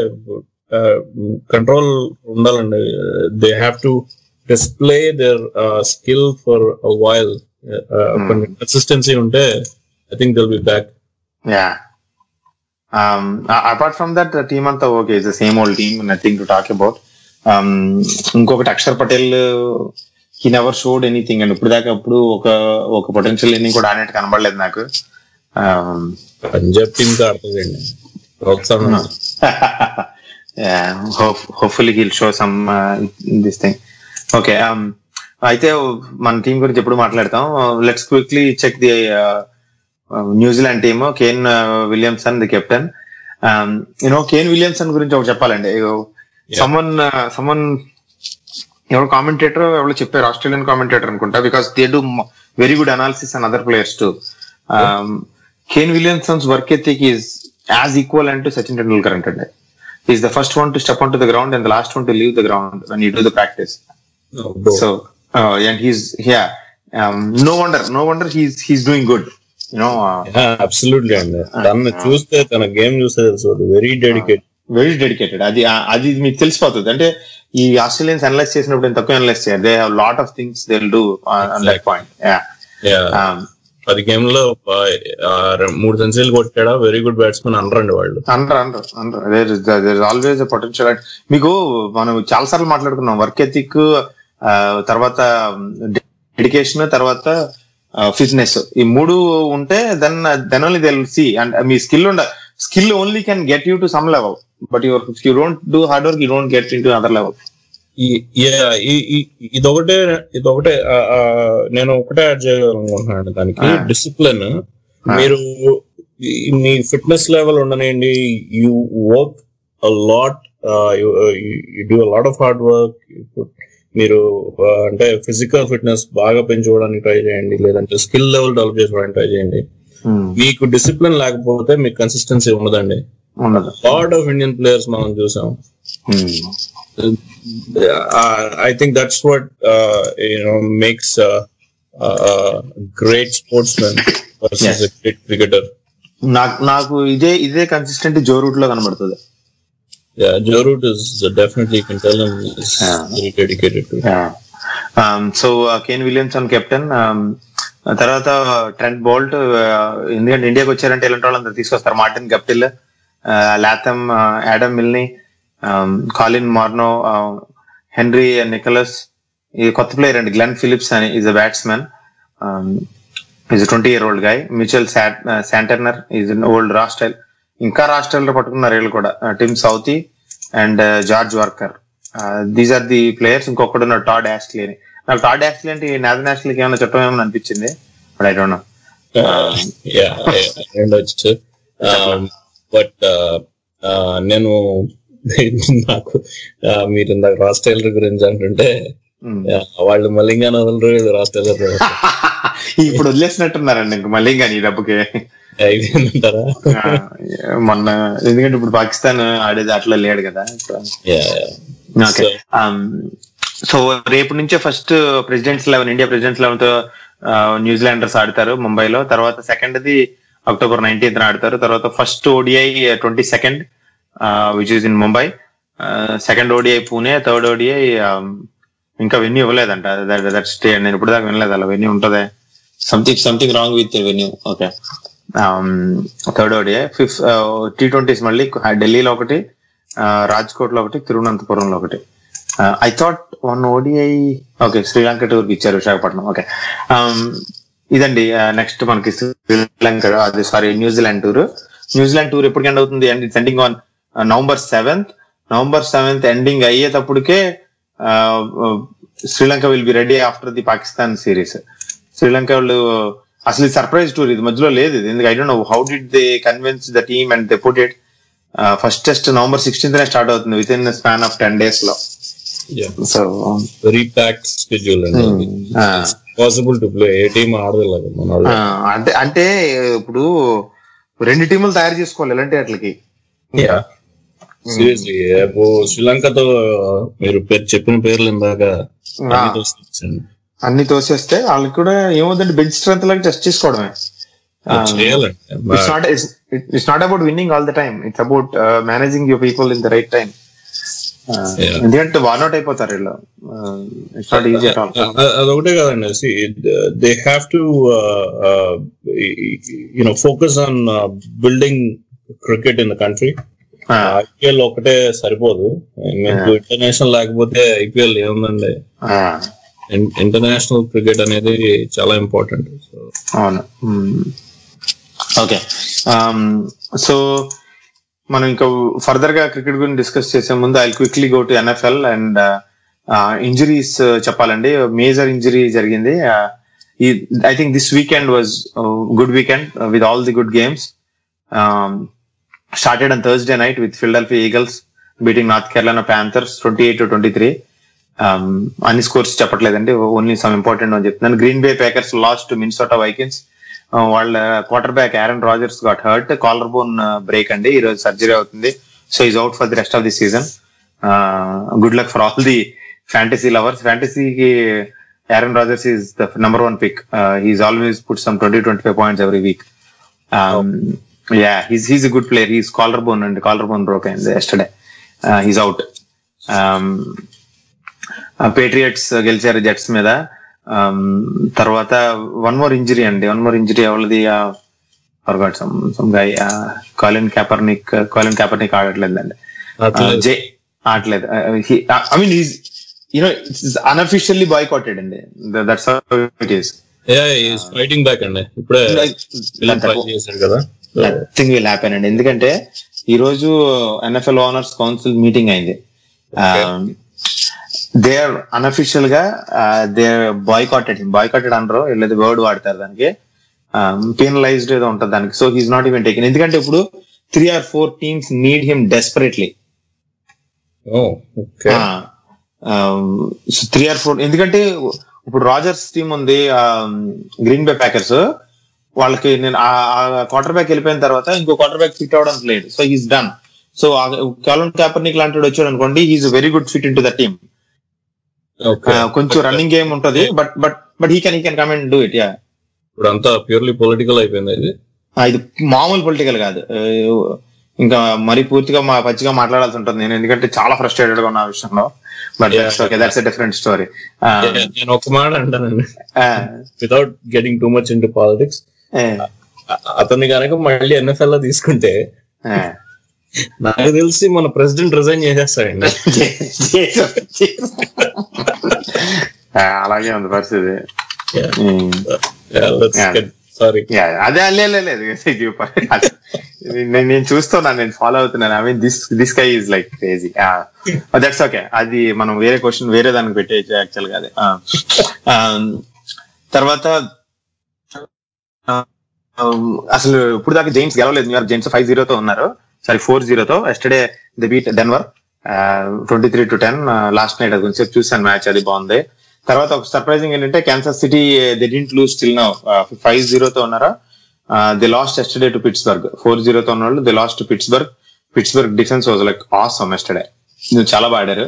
కంట్రోల్ ఉండాలండి they have to display their skill for while కొన్ని కన్సిస్టెన్సీ ఉంటే I think they'll be back yeah apart from that team అంతా okay is the same old team nothing to talk about ఇంకొకటి Akshar Patel he never showed anything and ఇప్పుడు దాకా ఇప్పుడు ఒక ఒక potential inning కూడా ఆడినట్టు కనబడలేదు నాకు Um, పంజాబ్ టీమ్ తో ఆడుతుందండి ప్రోత్సాహం hopefully he'll show some this thing okay అయితే మన టీం గురించి ఎప్పుడు మాట్లాడతాం let's quickly check the New Zealand team Kane Williamson the captain you know Kane Williamson గురించి ఒకటి చెప్పాలండి సమ్మన్ సమ్మన్ ఎవరు కామెంటేటర్ ఎవరు చెప్పారు ఆస్ట్రేలియన్ కామెంటేటర్ అనుకుంటా because they do very good analysis and other players to Kane Williamson's work ethic is as equal and to Sachin Tendulkar అంటే is the first one to step on to the ground and the last one to leave the ground one you do the practice so and he's yeah no wonder no wonder he's he's doing good you know absolutely అండి తను చూస్తే తన game చూస్తే తెలుసు very dedicate very dedicated అది అది మీకు తెలిసిపోతుంది అంటే ఈ ఆస్ట్రేలియన్స్ అనలైజ్ చేసినప్పుడు నేను తక్కువ అనలైజ్ చేయాలి they have lot of things they will do on that point పది గేమ్ లో ఆ, ఆ, రె- మూడు సెంచరీలు కొట్టాడా వెరీ గుడ్ బ్యాట్స్మెన్ అనరండి వాళ్ళు అనరు అనరు అనరు దేర్ ఆల్వేస్ పొటెన్షియల్ మీకు మనం చాలా సార్లు మాట్లాడుకున్నాం వర్క్ ఎథిక్ తర్వాత డెడికేషన్ తర్వాత ఫిట్నెస్ ఈ మూడు ఉంటే then then only they see and మీ స్కిల్ ఉండ skill only can get you to some level but your you don't do hard work you don't get into other level ఈ- yeah, ఈ- ఈ- ఇదొకటే ఇదొకటే ఆ, ఆ, నేను ఒకటే యాడ్ చేయాలనుకుంటున్నాను దానికి Ah. డిసిప్లిన్ మీరు ఈ- మీ ఫిట్నెస్ లెవెల్ ఉండనండి you work a lot you do a lot of hard work మీరు ఆ, అంటే ఫిజికల్ ఫిట్నెస్ బాగా పెంచుకోవడానికి ట్రై చేయండి లేదంటే స్కిల్ లెవెల్ డెవలప్ చేసుకోవడానికి ట్రై చేయండి మీకు డిసిప్లిన్ లేకపోతే మీకు కన్సిస్టెన్సీ ఉండదండి ఉండదు లాట్ ఆఫ్ ఇండియన్ ప్లేయర్స్ మనం చూసాం I think that's what you know makes great sportsmen versus great cricketer నాకు నాకు ఇదే ఇదే కన్సిస్టెంట్ జో రూట్ లో కనబడుతుంది Joe Root is definitely can tell him is very dedicated to so Kane Williamson captain తర్వాత Trent Boult ఎందుకంటే ఇండియాకి వచ్చారంటే ఇలాంటి వాళ్ళందరూ తీసుకొస్తారు Martin Guptill Latham Adam Milne Colin Munro Henry Nicholls ఈ కొత్త ప్లేయర్ అండి గ్లెన్ ఫిలిప్స్ అని is a batsmen is twenty year old guy Mitchell Santner is old Ross Taylor ఇంకా రాస్టైల్ లో పట్టుకున్నారు వీళ్ళు కూడా Tim Southee and George Worker these are the players ఇంకొకడు ఉన్నాడు టాడ్ యాస్లీ అని నాకు టాడ్ యాస్లీ అంటే నాథన్ యాస్లీకి ఏమైనా చుట్టం ఏమైనా అనిపించింది but I don't know ya ఉండొచ్చు బట్ నేను నాకు ఆ, మీరు ఇందాక రాస్ టైలర్ గురించి అంటుంటే ఆ, వాళ్ళు మలింగాన వదలరు ఇది రాస్ టైలర్ ఇప్పుడు వదిలేసినట్టున్నారండి ఇంక మళ్ళీ ఇంకా నీ డబ్బుకి అయిపోయిందంటారా ఆ, మొన్న ఎందుకంటే ఇప్పుడు పాకిస్తాన్ ఆడేది అట్లా లేడు కదా ఓకే సో రేపు నుంచే first presidents eleven India presidents eleven తో న్యూజిలాండర్స్ ఆడతారు ముంబైలో తర్వాత సెకండ్ ది అక్టోబర్ నైన్టీన్త్ ఆడతారు తర్వాత first ODI twenty second which is in Mumbai second ODI Pune third ODI ఇంకా వెన్యూ ఇవ్వలేదంట దట్ స్టే నేను ఇప్పుడు దాకా వినలేదు అలా వెన్యూ ఉంటదే something something wrong with venue okay third ODI fifth T twenties మళ్ళీ ఢిల్లీలో ఒకటి రాజ్కోట్ లో ఒకటి తిరువనంతపురంలో ఒకటి I thought one ODI okay Sri Lanka tour కి ఇచ్చారు విశాఖపట్నం ఓకే ఇదండి నెక్స్ట్ మనకి శ్రీలంక అది sorry New Zealand tour New Zealand tour ఎప్పటికి ఎండ్ అవుతుంది and it's ending on November seventh November seventh ending అయ్యేటప్పటికే Sri Lanka will be ready after the Pakistan series Sri Lanka వాళ్ళు అసలు సర్ప్రైజ్ టూర్ ఇది మధ్యలో లేదు ఇది ఎందుకు I don't know how did they convince the team and they put it first test November sixteenth start అవుతుంది with in span of ten days లో so very packed schedule అండి పాసిబుల్ టు ప్లే ఏ team ఆడలేదు మన వాళ్ళు అంటే అంటే ఇప్పుడు రెండు టీములు తయారు చేసుకోవాలి ఎలాంటి వాటికి సీరియస్లీ శ్రీలంకతో మీరు పేరు చెప్పిన పేర్లు ఇందాక అన్ని తోసేయచ్చండి. అన్ని తోసేస్తే వాళ్ళకి కూడా ఏమవుతుందంటే బెంచ్ స్ట్రెంత్ లాగా టెస్ట్ చేసుకోవడమే చేయాలండి it's not it's not about winning all the time it's about managing your people in the right time ఎందుకంటే వార్నౌట్ అయిపోతారు వీళ్ళు it's not easy at all అ- అదొకటే కదండి they have to you know focus on building cricket in the country IPL ఒకటే సరిపోదు మీకు international లేకపోతే ఐపీఎల్ ఏముందండి ఇంటర్నేషనల్ క్రికెట్ అనేది చాలా ఇంపార్టెంట్ సో అవును ఓకే సో మనం ఇంకా ఫర్దర్ గా క్రికెట్ గురించి డిస్కస్ చేసే ముందు I quickly go to NFL and injuries చెప్పాలండి మేజర్ ఇంజరీ జరిగింది I think this weekend was good weekend with all the good games started on Thursday night with Philadelphia Eagles beating North Carolina Panthers twenty eight to twenty three అన్ని scores చెప్పట్లేదండి only some important అని చెప్తున్నాను Green Bay Packers lost మిన్సోటా Vikings వాళ్ళ quarterback Aaron Rodgers got hurt collarbone break అండి ఈ రోజు surgery అవుతుంది so is out for the rest of the season good luck for all the fantasy lovers ఫ్యాంటసీకి Aaron Rodgers is the number one pick. Uh, he's always put some 20, 25 points every week. Um, Yeah, he's he's a good player. He's collarbone and collarbone broken yesterday. Uh, he's out. Um, Patriots గెలిచారు Jets మీద Um, తర్వాత one more injury అండి one more injury ఎవరిది forgot some some guy Colin Kaepernick Colin Kaepernick ఆడట్లేదండి ఆడట్లేదు. జే ఆడట్లేదు I mean is you know unofficially boycotted అండి that's it is fighting back అండి ఇప్పుడే విలన్ ఫైట్ చేశాడు కదా నథింగ్ విల్ హ్యాపెన్ అండి ఎందుకంటే ఈ రోజు ఎన్ఎఫ్ఎల్ ఓనర్స్ కౌన్సిల్ మీటింగ్ అయింది దే ఆర్ అన్అఫిషియల్ గా దే బాయ్కాటెడ్ బాయ్కాటెడ్ అనరు లేదా వర్డ్ వాడతారు దానికి పీనలైజ్డ్ ఏదో ఉంటుంది దానికి so he's not even taken ఎందుకంటే ఇప్పుడు three or four teams need him desperately three or four ఎందుకంటే ఇప్పుడు రాజర్స్ టీం ఉంది గ్రీన్ బే ప్యాకర్స్ వాళ్ళకి నేను ఆ క్వార్టర్ బ్యాక్ వెళ్ళిపోయిన తర్వాత ఇంకో క్వార్టర్ బ్యాక్ ఫిట్ అవడానికి లేదు so he's done so Colin Kaepernick లాంటి వాడు వచ్చాడు అనుకోండి he's very good fit in to the team కొంచెం రన్నింగ్ గేమ్ ఉంటది but but but he can he can come and do it ya ఇప్పుడు అంతా ప్యూర్లీ పొలిటికల్ అయిపోయింది ఇది ఇది మామూలు పొలిటికల్ కాదు ఆ, ఇంకా మరి పూర్తిగా మా పచ్చిగా మాట్లాడాల్సి ఉంటుంది నేను ఎందుకంటే చాలా ఫ్రస్ట్రేటెడ్ గా ఉన్న ఆ విషయంలో but okay that's a different story నేను ఒక మాట అంటానండి without getting too much in to politics అతన్ని కనుక మళ్ళీ ఎన్ఎఫ్ఎల్ లో తీసుకుంటే నాకు తెలిసి మన ప్రెసిడెంట్ రిజైన్ చేసేస్తాడండి అలాగే ఉంది పరిస్థితి సారీ అదే లే- లే- లేదు ఇది ప- నేను నేను చూస్తున్నాను నేను ఫాలో అవుతున్నాను I mean this this guy is like crazy that's okay అది మనం వేరే క్వశ్చన్ వేరే దానికి పెట్టేయచ్చు యాక్చువల్ గా అదే ఆ, ఆ, తర్వాత ఆ, అసలు ఇప్పుడు దాకా జైన్స్ గెలవలేదు న్యూయార్క్ జైన్స్ ఫైవ్ జీరోతో ఉన్నారు సారీ ఫోర్ జీరోతో yesterday they beat Denver twenty three to ten last night అది కొంచెం చూసాను మ్యాచ్ అది బాగుంది తర్వాత ఒక సర్ప్రైజింగ్ ఏంటంటే Kansas City they didn't lose still now five జీరోతో ఉన్నారా they lost yesterday to Pittsburgh four జీరోతో ఉన్న వాళ్ళు they lost to Pittsburgh Pittsburgh defence was like awesome yesterday చాలా బాగా ఆడారు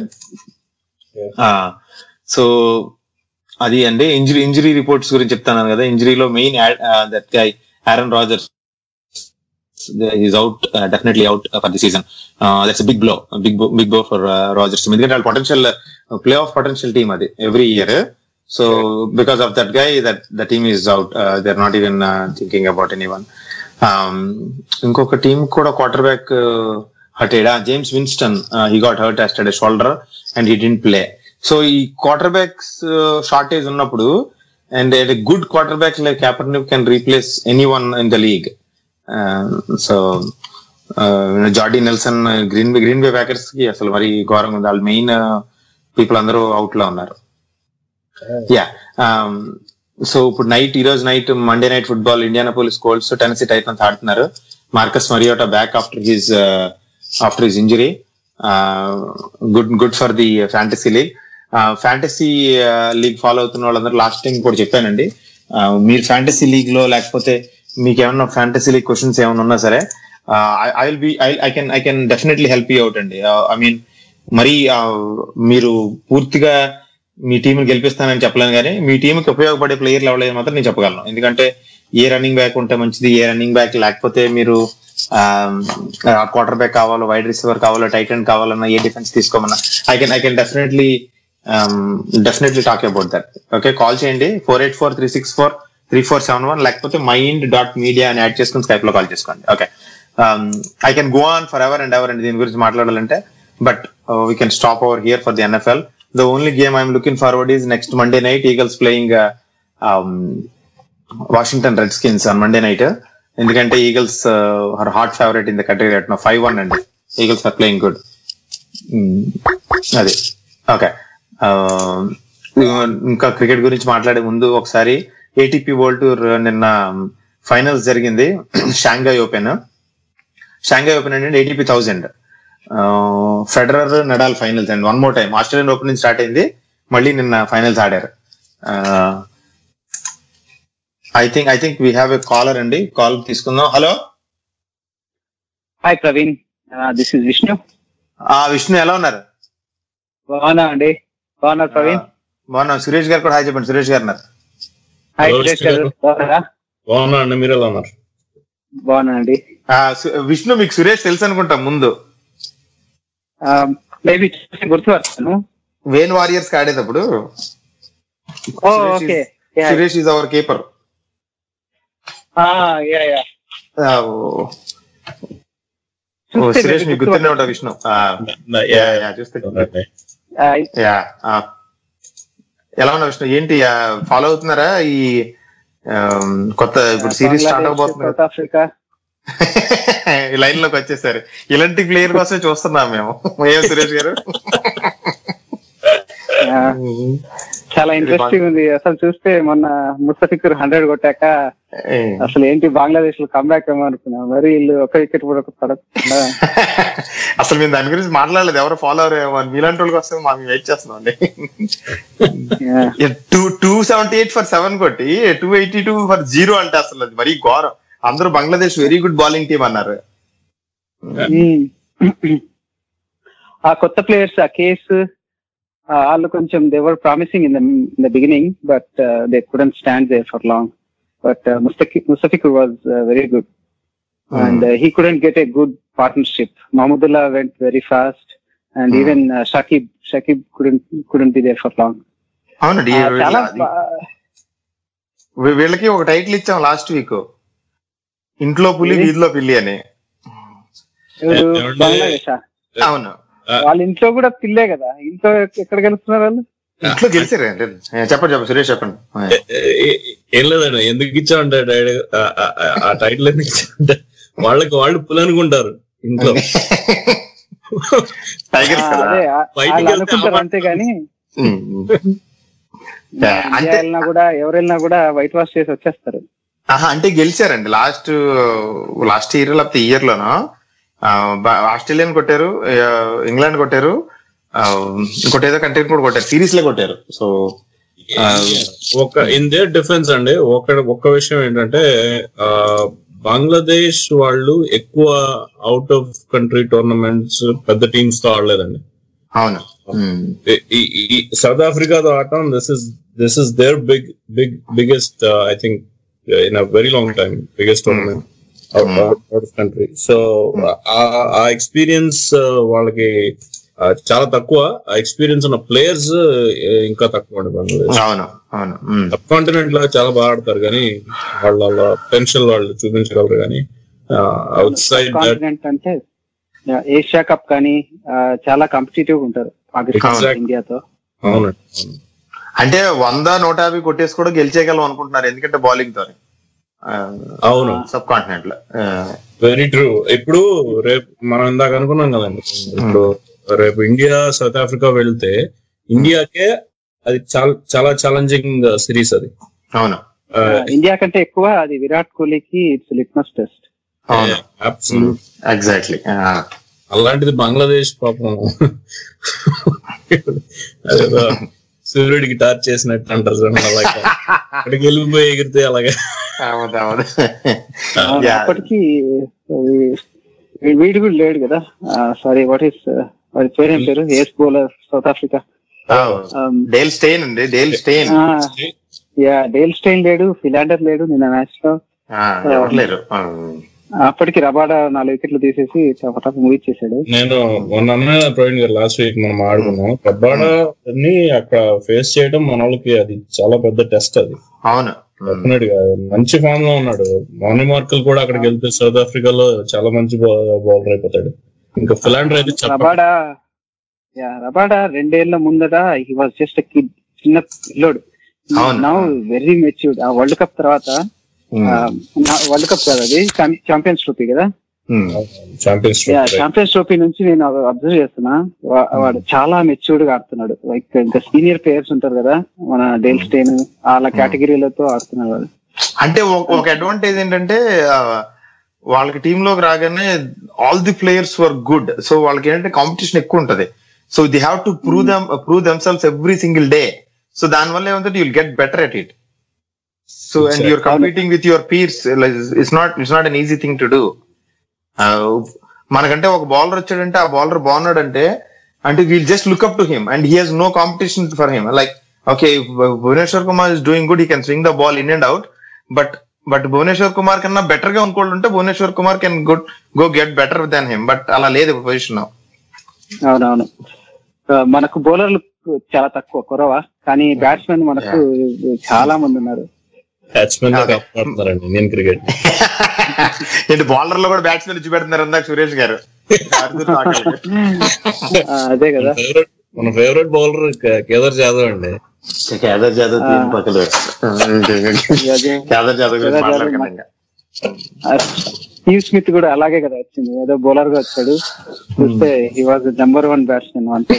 సో అది అండి ఇంజరీ ఇంజరీ రిపోర్ట్స్ గురించి చెప్తాను కదా ఇంజరీలో main that guy Aaron Rodgers is out definitely out for the season that's big blow big big blow for Rodgers ఎందుకంటే వాళ్ళ potential playoff potential team అది every year so because of that guy that the team is out they are not even thinking about any one ఇంకొక team కూడా quarterback hurted James Winston he got hurt అస్టెడ్ shoulder and he didn't play so ఈ quarterbacks shortage ఉన్నప్పుడు and good quarterback like Kaepernick can replace any one in the league so Jordy Nelson Green Bay Green Bay Packers కి అసలు మరి ఘోరంగా ఉంది వాళ్ళ main people అందరూ out లో ఉన్నారు యా సో ఇప్పుడు నైట్ ఈ రోజు night Monday night football Indianapolis Colts Tennessee Titans ఆడుతున్నారు Marcus Mariota back after his after his injury good good for the fantasy league fantasy league follow అవుతున్న వాళ్ళందరూ last time కూడా చెప్పానండి Uh, మీరు fantasy league లో లేకపోతే మీకు ఏమన్నా ఫ్యాంటసీ లీగ్ క్వశ్చన్స్ ఏమైనా ఉన్నా సరే I will be I can I can definitely help you out అండి ఐ మీన్ మరి uh, మీరు పూర్తిగా మీ టీం గెలిపిస్తానని చెప్పలేను కానీ మీ టీంకి ఉపయోగపడే ప్లేయర్లు ఎవరైనా మాత్రం నేను చెప్పగలను ఎందుకంటే ఏ రన్నింగ్ బ్యాక్ ఉంటే మంచిది ఏ రన్నింగ్ బ్యాక్ లేకపోతే మీరు క్వార్టర్ బ్యాక్ కావాలో వైడ్ రిసీవర్ కావాలో టైట్ అండ్ కావాలన్నా ఏ డిఫెన్స్ తీసుకోమన్నా I can I can definitely definitely talk about that okay call చేయండి four eight four three six four three four seven one లేకపోతే మైండ్ డాట్ మీడియా అని add చేసుకుని Skype లో call చేసుకోండి okay I can go on for ever and ever అండ్ దీని గురించి మాట్లాడాలంటే but we can stop over here for the NFL the only game I'm looking forward is next Monday night Eagles playing Washington Red Skins on Monday night ఎందుకంటే Eagles are hot favourite in the category at five one అండి Eagles are playing good అది okay ఇంకా cricket గురించి మాట్లాడే ముందు ఒకసారి ATP world tour నిన్న finals జరిగింది షాంఘై ఓపెన్ షాంఘై ఓపెన్ అంటే ATP thousand Federer Nadal finals and one more time Australian Open నుంచి స్టార్ట్ అయింది మళ్ళీ నిన్న ఫైనల్స్ ఆడారు I think I think we have a caller అండి కాల్ తీసుకుందాం hello hi Praveen this is Vishnu ఆ విష్ణు ఎలా ఉన్నారు బాగున్నా అండి బాగున్నారు ప్రవీణ్ బాగున్నాం సురేష్ గారు కూడా హాయ్ చెప్పండి సురేష్ గారు ఉన్నారు హాయ్ Hello, సురేష్ గారు బాగున్నారా బాగున్నా అండి మీరు ఎలా ఉన్నారు బాగున్నా అండి ఆ, సు- విష్ణు మీకు సురేష్ తెలుసు అనుకుంటా ముందు మేబీ గుర్తుపడతాను వేన్ వారియర్స్ ఆడేటప్పుడు oh Suresh okay is- Suresh is our keeper ya ya చూస్తే సురేష్ మీకు మీకు గుర్తుండే ఉంటా విష్ణు ఆ, యా, యా, చూస్తే యా ఆ. ఎలా ఉన్నా విష్ణు ఏంటి ఫాలో అవుతున్నారా ఈ ఆ, కొత్త ఇప్పుడు సిరీస్ స్టార్ట్ అవబోతుంది సౌత్ ఆఫ్రికా ఈ లైన్ లోకి వచ్చేసారు ఇలాంటి ప్లేయర్ కోసమే చూస్తున్నాం మేము ఏం సురేష్ గారు ఆ, చాలా ఇంట్రెస్టింగ్ ఉంది అసలు చూస్తే మొన్న ముస్తఫికర్ హండ్రెడ్ కొట్టాక అసలు ఏంటి బంగ్లాదేశ్ లో కంబ్యాక్ ఏమో అనుకున్నా మరి వీళ్ళు ఒక వికెట్ కూడా పడకుండా అసలు మేము దాని గురించి మాట్లాడలేదు ఎవరు ఫాలో అవరేమో అని మీలాంటి వాళ్ళకి వస్తే మేము వెయిట్ చేస్తున్నాం అండి two two seventy eight for seven కొట్టి two eighty two for zero అంటే అసలు అది మరీ ఘోరం అందరూ Bangladesh very good bowling team అన్నారు ఆ కొత్త ప్లేయర్స్ ఆ కేస్ వాళ్ళు కొంచెం they were promising in the beginning but they couldn't stand they for long but Mustafiz was very good and he couldn't get a good partnership Mahmudullah went very fast and Hmm. Even Shakib Shakib couldn't couldn't B they for long అవునండి చాలా అది- we- వీళ్ళకి ఒక title ఇచ్చాం last week ఇంట్లో పులి ఏది? వీధిలో పిల్లి అని ఎవరు? ఏమండి? బంగ్లాదేశ్ అవును వాళ్ళ ఇంట్లో కూడా పిల్లే కదా ఇంట్లో ఎక్కడ గెలుస్తున్నారు వాళ్ళు ఇంట్లో గెలిచారు చెప్పండి చెప్పండి సురేష్ చెప్పండి ఏ- ఏం లేదండి ఎందుకు ఇచ్చామంటే డైరెక్ట్ ఆ- ఆ- ఆ- ఆ టైటిల్ ఎందుకు ఇచ్చామంటే వాళ్ళకి వాళ్ళు పులి అనుకుంటారు ఇంట్లో టైగర్స్ ఆ, కదా అదే ఆ- బయటికి వాళ్ళు వెళ్తే అనుకుంటారు అమ్మ- అంతేగాని ఉమ్, ఉమ్. ఇండియా అంటే వెళ్ళినా కూడా ఎవరు వెళ్ళినా కూడా వైట్ వాష్ చేసి వచ్చేస్తారు ఆహా, అంటే గెలిచారండి లాస్ట్ లాస్ట్ ఇయర్ లేకపోతే ఇయర్ లోనో ఆ, బా- ఆస్ట్రేలియన్ కొట్టారు ఆ, ఇంగ్లాండ్ కొట్టారు ఆ, ఇంకోటి ఏదో కంట్రీ కూడా కొట్టారు సిరీస్ లో కొట్టారు సో ఒక ఇన్ దేర్ డిఫెన్స్ అండి ఒక ఒక్క విషయం ఏంటంటే ఆ, బంగ్లాదేశ్ వాళ్ళు ఎక్కువ అవుట్ ఆఫ్ కంట్రీ టోర్నమెంట్స్ పెద్ద టీమ్స్ తో ఆడలేదండి అవును ఉమ్, ఈ- ఈ- ఈ సౌత్ ఆఫ్రికాతో ఆడటం this is this is there big big biggest I think in a very long time biggest tournament out of country so ఆ ఎక్స్పీరియన్స్ వాళ్ళకి ఆ, చాలా తక్కువ ఆ ఎక్స్పీరియన్స్ ఉన్న ప్లేయర్స్ ఇంకా తక్కువ అండి బంగ్లాదేశ్ అవును అవును ఉమ్. సబ్ కాంటినెంట్ లో చాలా బాగా ఆడతారు కానీ వాళ్ళ పొటెన్షియల్ వాళ్ళు చూపించగలరు కానీ అవుట్ సైడ్ దట్ కాంటినెంట్ అంటే యా, ఏషియా కప్ కానీ ఆ, చాలా కాంపిటేటివ్ ఉంటారు పాకిస్తాన్ Exactly. ఇండియాతో అవునండి అవును. అంటే వంద నూట యాభై కొట్టేసి కూడా గెలిచేయగలం అనుకుంటున్నారు ఎందుకంటే బౌలింగ్ తో అవును సబ్ కాంటినెంట్ లో ఆ, వెరీ ట్రూ ఇప్పుడు రేపు మనం ఇందాక అనుకున్నాం కదండి ఇప్పుడు రేపు ఇండియా సౌత్ ఆఫ్రికా వెళ్తే ఇండియాకే అది చాలా చాలా ఛాలెంజింగ్ సిరీస్ అది అవును ఆ, ఇండియా కంటే ఎక్కువ అది విరాట్ కోహ్లీకి ఇట్స్ లిట్మస్ టెస్ట్ అవును absolute. ఎగ్జాక్ట్లీ అలాంటిది బంగ్లాదేశ్ పాపం అదేదో సూర్యుడికి టార్చ్ చేసినట్టు అంటారు చూడండి అలాగే అక్కడికి వెళ్ళిపోయి ఎగిరితే అలాగే అవును అవును అవును, Yeah. అప్పటికి వీ- వీడు కూడా లేడు కదా సారీ వాట్ ఈస్ వాడి పేరు ఏం పేరు ace bowler South Africa Dale Steyn అండి Dale Steyn yeah Dale Steyn లేడు ఫిలాండర్ లేడు నిన్న మ్యాచ్ లో ఎవరు లేరు ఆ, అప్పటికి రబాడా నాలుగు వికెట్లు తీసేసి టపటప ముగిచ్చేసాడు నేను మొన్న అన్నా ప్రవీణ్ గారు లాస్ట్ వీక్ మనం ఆడుకున్నాం కబ్బాడాని అక్కడ ఫేస్ చేయడం మన వాళ్ళకి అది చాలా పెద్ద టెస్ట్ అది అవును డెఫినెట్ గా మంచి ఫామ్ లో ఉన్నాడు మార్నింగ్ మార్కులు కూడా అక్కడికి వెళ్తే సౌత్ ఆఫ్రికాలో చాలా మంచి బౌలర్ అయిపోతాడు ఇంకా ఫిలాండర్ అయితే చెప్ప రబాడా యా రబాడా రెండేళ్ల ముందట హీ వాజ్ జస్ట్ కిడ్ చిన్న పిల్లోడు అవును. నౌ వెరీ మెచ్యూర్డ్ ఆ వరల్డ్ కప్ తర్వాత వరల్డ్ కప్ కాదు అది ఛాంపియన్స్ ట్రోఫీ కదా ఛాంపియన్స్ యా ఛాంపియన్స్ ట్రోఫీ నుంచి నేను అబ్జర్వ్ చేస్తున్నా వా- వాడు చాలా మెచ్యూర్డ్ గా ఆడుతున్నాడు లైక్ ఇంకా సీనియర్ ప్లేయర్స్ ఉంటారు కదా మన డేల్ స్టేన్ వాళ్ళ కేటగిరీలతో ఆడుతున్నాడు వాడు అంటే ఒక- ఒక అడ్వాంటేజ్ ఏంటంటే ఆ, వాళ్ళకి టీమ్ లోకి రాగానే all the players were good so వాళ్ళకి ఏంటంటే కాంపిటీషన్ ఎక్కువ ఉంటది so they have to prove them prove themselves every single day so దాని వల్ల ఏమంటే you'll get better at it so and you're competing with your peers it's not it's not an easy thing to do మనకంటే ఒక bowler వచ్చాడంటే ఆ bowler బాగున్నాడంటే అంటే we'll just look up to him and he has no competition for him like okay Bhuvneshwar Kumar is doing good he can swing the ball in and out but but Bhuvneshwar Kumar కన్నా better గా ఇంకోళ్ళు ఉంటే Bhuvneshwar Kumar can good go get better than him but అలా లేదు position అవునవును ఆ, మనకు బౌలర్లు చాలా తక్కువ కురవ కానీ బ్యాట్స్మెన్ మనకు చాలా మంది ఉన్నారు బ్యాట్స్మెన్ గా కాపాడుతున్నారండి ఇండియన్ క్రికెట్ ఏంటి బౌలర్ లో కూడా బ్యాట్స్మెన్ ఇచ్చి పెడుతున్నారు ఇందాక సురేష్ గారు ఆ, అదే కదా మన ఫేవరెట్ బౌలర్ కేదార్ జాదవ్ అండి కేదార్ జాదవ్ దీని పక్కన కేదార్ జాదవ్ గురించి మాట్లాడకండి ఇంకా. స్టీవ్ స్మిత్ కూడా అలాగే కదా వచ్చింది ఏదో బౌలర్ గా వచ్చాడు చూస్తే he was number one batsmen అంటే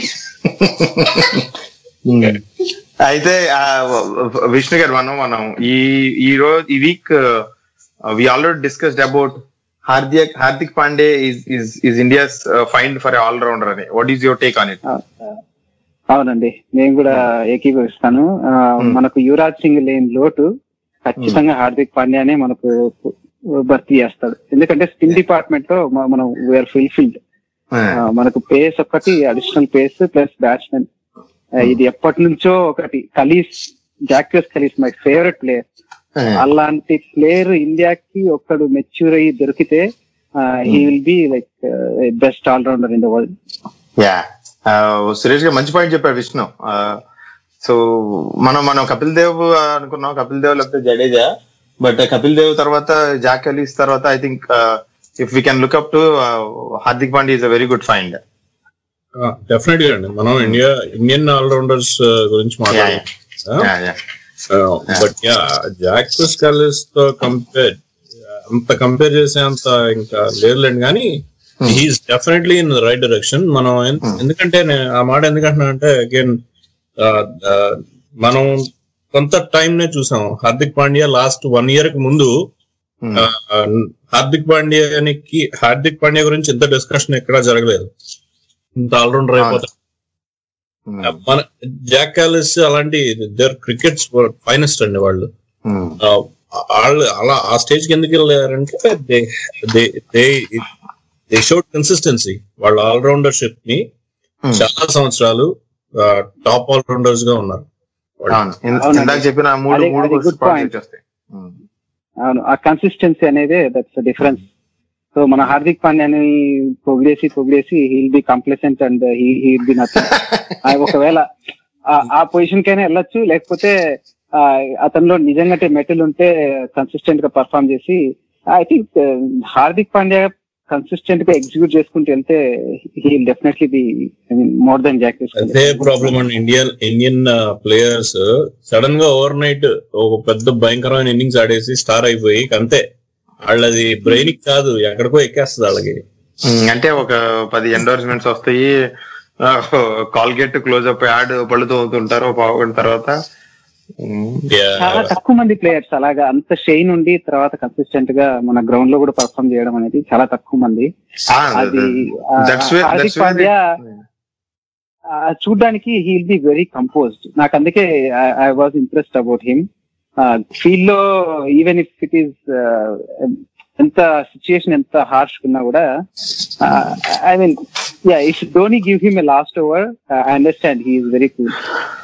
అయితే ఆ, విష్ణు గారు మనం మనం ఈ ఈ రోజు ఈ week we already discussed about Hardik Hardik Pandya is is is India's find for all rounder అని what is your take on it అవునండి నేను కూడా ఏకీభవిస్తాను ఆ, మనకు యువరాజ్ సింగ్ లేని లోటు ఖచ్చితంగా హార్దిక్ పాండ్యానే మనకు భర్తీ చేస్తాడు ఎందుకంటే స్పిన్ డిపార్ట్మెంట్ లో మ- మనం వీఆర్ ఫుల్ఫిల్డ్ మనకు పేస్ ఒక్కటి అడిషనల్ పేస్ ప్లస్ బ్యాట్స్మెన్ ఇది ఎప్పటి నుంచో ఒకటి Kallis Jacques Kallis my favourite player అలాంటి ప్లేయర్ ఇండియాకి ఒక్కడు మెచ్యూర్ అయ్యి దొరికితే he will be like best allrounder in the world yeah Suresh garu మంచి పాయింట్ చెప్పాడు విష్ణు సో మనం మనం కపిల్ దేవ్ అనుకున్నాం కపిల్ దేవ్ లేకపోతే జడేజా బట్ కపిల్ దేవ్ తర్వాత జాక్ అలీస్ తర్వాత I think if we can look up to Hardik Pandya is a very good find definite గా అండి మనం ఇండియా ఇండియన్ ఆల్రౌండర్స్ గురించి మాట్లాడాం బట్ యా జాక్స్ కలర్స్ తో కంపేర్ అంత కంపేర్ చేసేంత ఇంకా లేదులేండి కానీ he is definitely in right direction మనం ఎన్- ఎందుకంటే నే- ఆ మాట ఎందుకంటున్నా అంటే అగైన్ మనం కొంత టైం నే చూసాం Hardik Pandya last one year కి ముందు ఆ, ఆ, హార్దిక్ పాండ్యానికి హార్దిక్ పాండ్యా గురించి ఇంత డిస్కషన్ ఎక్కడా జరగలేదు ఇంత ఆల్రౌండర్ అయిపోతాడు మన జాక్ కాలిస్ అలాంటి దేర్ క్రికెట్స్ ఫైనెస్ట్ అండి వాళ్ళు ఆ, వాళ్ళు అలా ఆ స్టేజ్ కి ఎందుకు వెళ్ళారంటే దే షోడ్ కన్సిస్టెన్సీ వాళ్ళ ఆల్రౌండర్షిప్ ని చాలా సంవత్సరాలు టాప్ ఆల్రౌండర్స్ గా ఉన్నారు అవును ఇన్- ఇందాక చెప్పిన మూడు అదే- మూడు అది good point. వచ్చేస్తాయి అవును ఆ కన్సిస్టెన్సీ అనేది దట్స్ డిఫరెన్స్ సో మన హార్దిక్ పాండ్యాని పొగిడేసి పొగిడేసి he'll be complacent and he'll be nothing ఒకవేళ ఆ- ఆ పొజిషన్ కైనా వెళ్ళొచ్చు లేకపోతే ఆ, అతనిలో నిజంగా మెటల్ ఉంటే కన్సిస్టెంట్ గా పర్ఫామ్ చేసి I think Hardik Pandya consistent గా ఎగ్జిక్యూట్ చేసుకుంటూ వెళ్తే he definitely be more than Jacques అదే ప్రాబ్లం అండి ఇండియన్ ఇండియన్ ప్లేయర్స్ సడన్ గా ఓవర్ నైట్ ఒక పెద్ద భయంకరమైన ఇన్నింగ్స్ ఆడేసి స్టార్ అయిపోయి ఇక అంతే వాళ్ళది బ్రెయిన్ కాదు ఎక్కడికో ఎక్కేస్తుంది వాళ్ళకి ఉమ్, అంటే ఒక పది ఎండోర్స్మెంట్స్ వస్తాయి కాల్గేట్ క్లోజ్ అప్ యాడ్ పళ్ళు తోగుతుంటారు ఒక పావు గంట తర్వాత ఉమ్, చాలా తక్కువ మంది ప్లేయర్స్ అలాగా అంత షైన్ ఉండి తర్వాత కన్సిస్టెంట్ గా మన గ్రౌండ్ లో కూడా పర్ఫామ్ చేయడం అనేది చాలా తక్కువ మంది Ah, అది ఆ, that's where- Hardik that's where Pandya ఆ, చూడ్డానికి హీల్ బి వెరీ కంపోజ్డ్ నాకు అందుకే I was interest about him field లో ఈవెన్ ఇఫ్ ఇట్ ఈస్ ఎంత సిచ్యుయేషన్ ఎంత హార్ష్ ఉన్నా కూడా I mean yeah if Dhoni give him a last over I understand he is very cool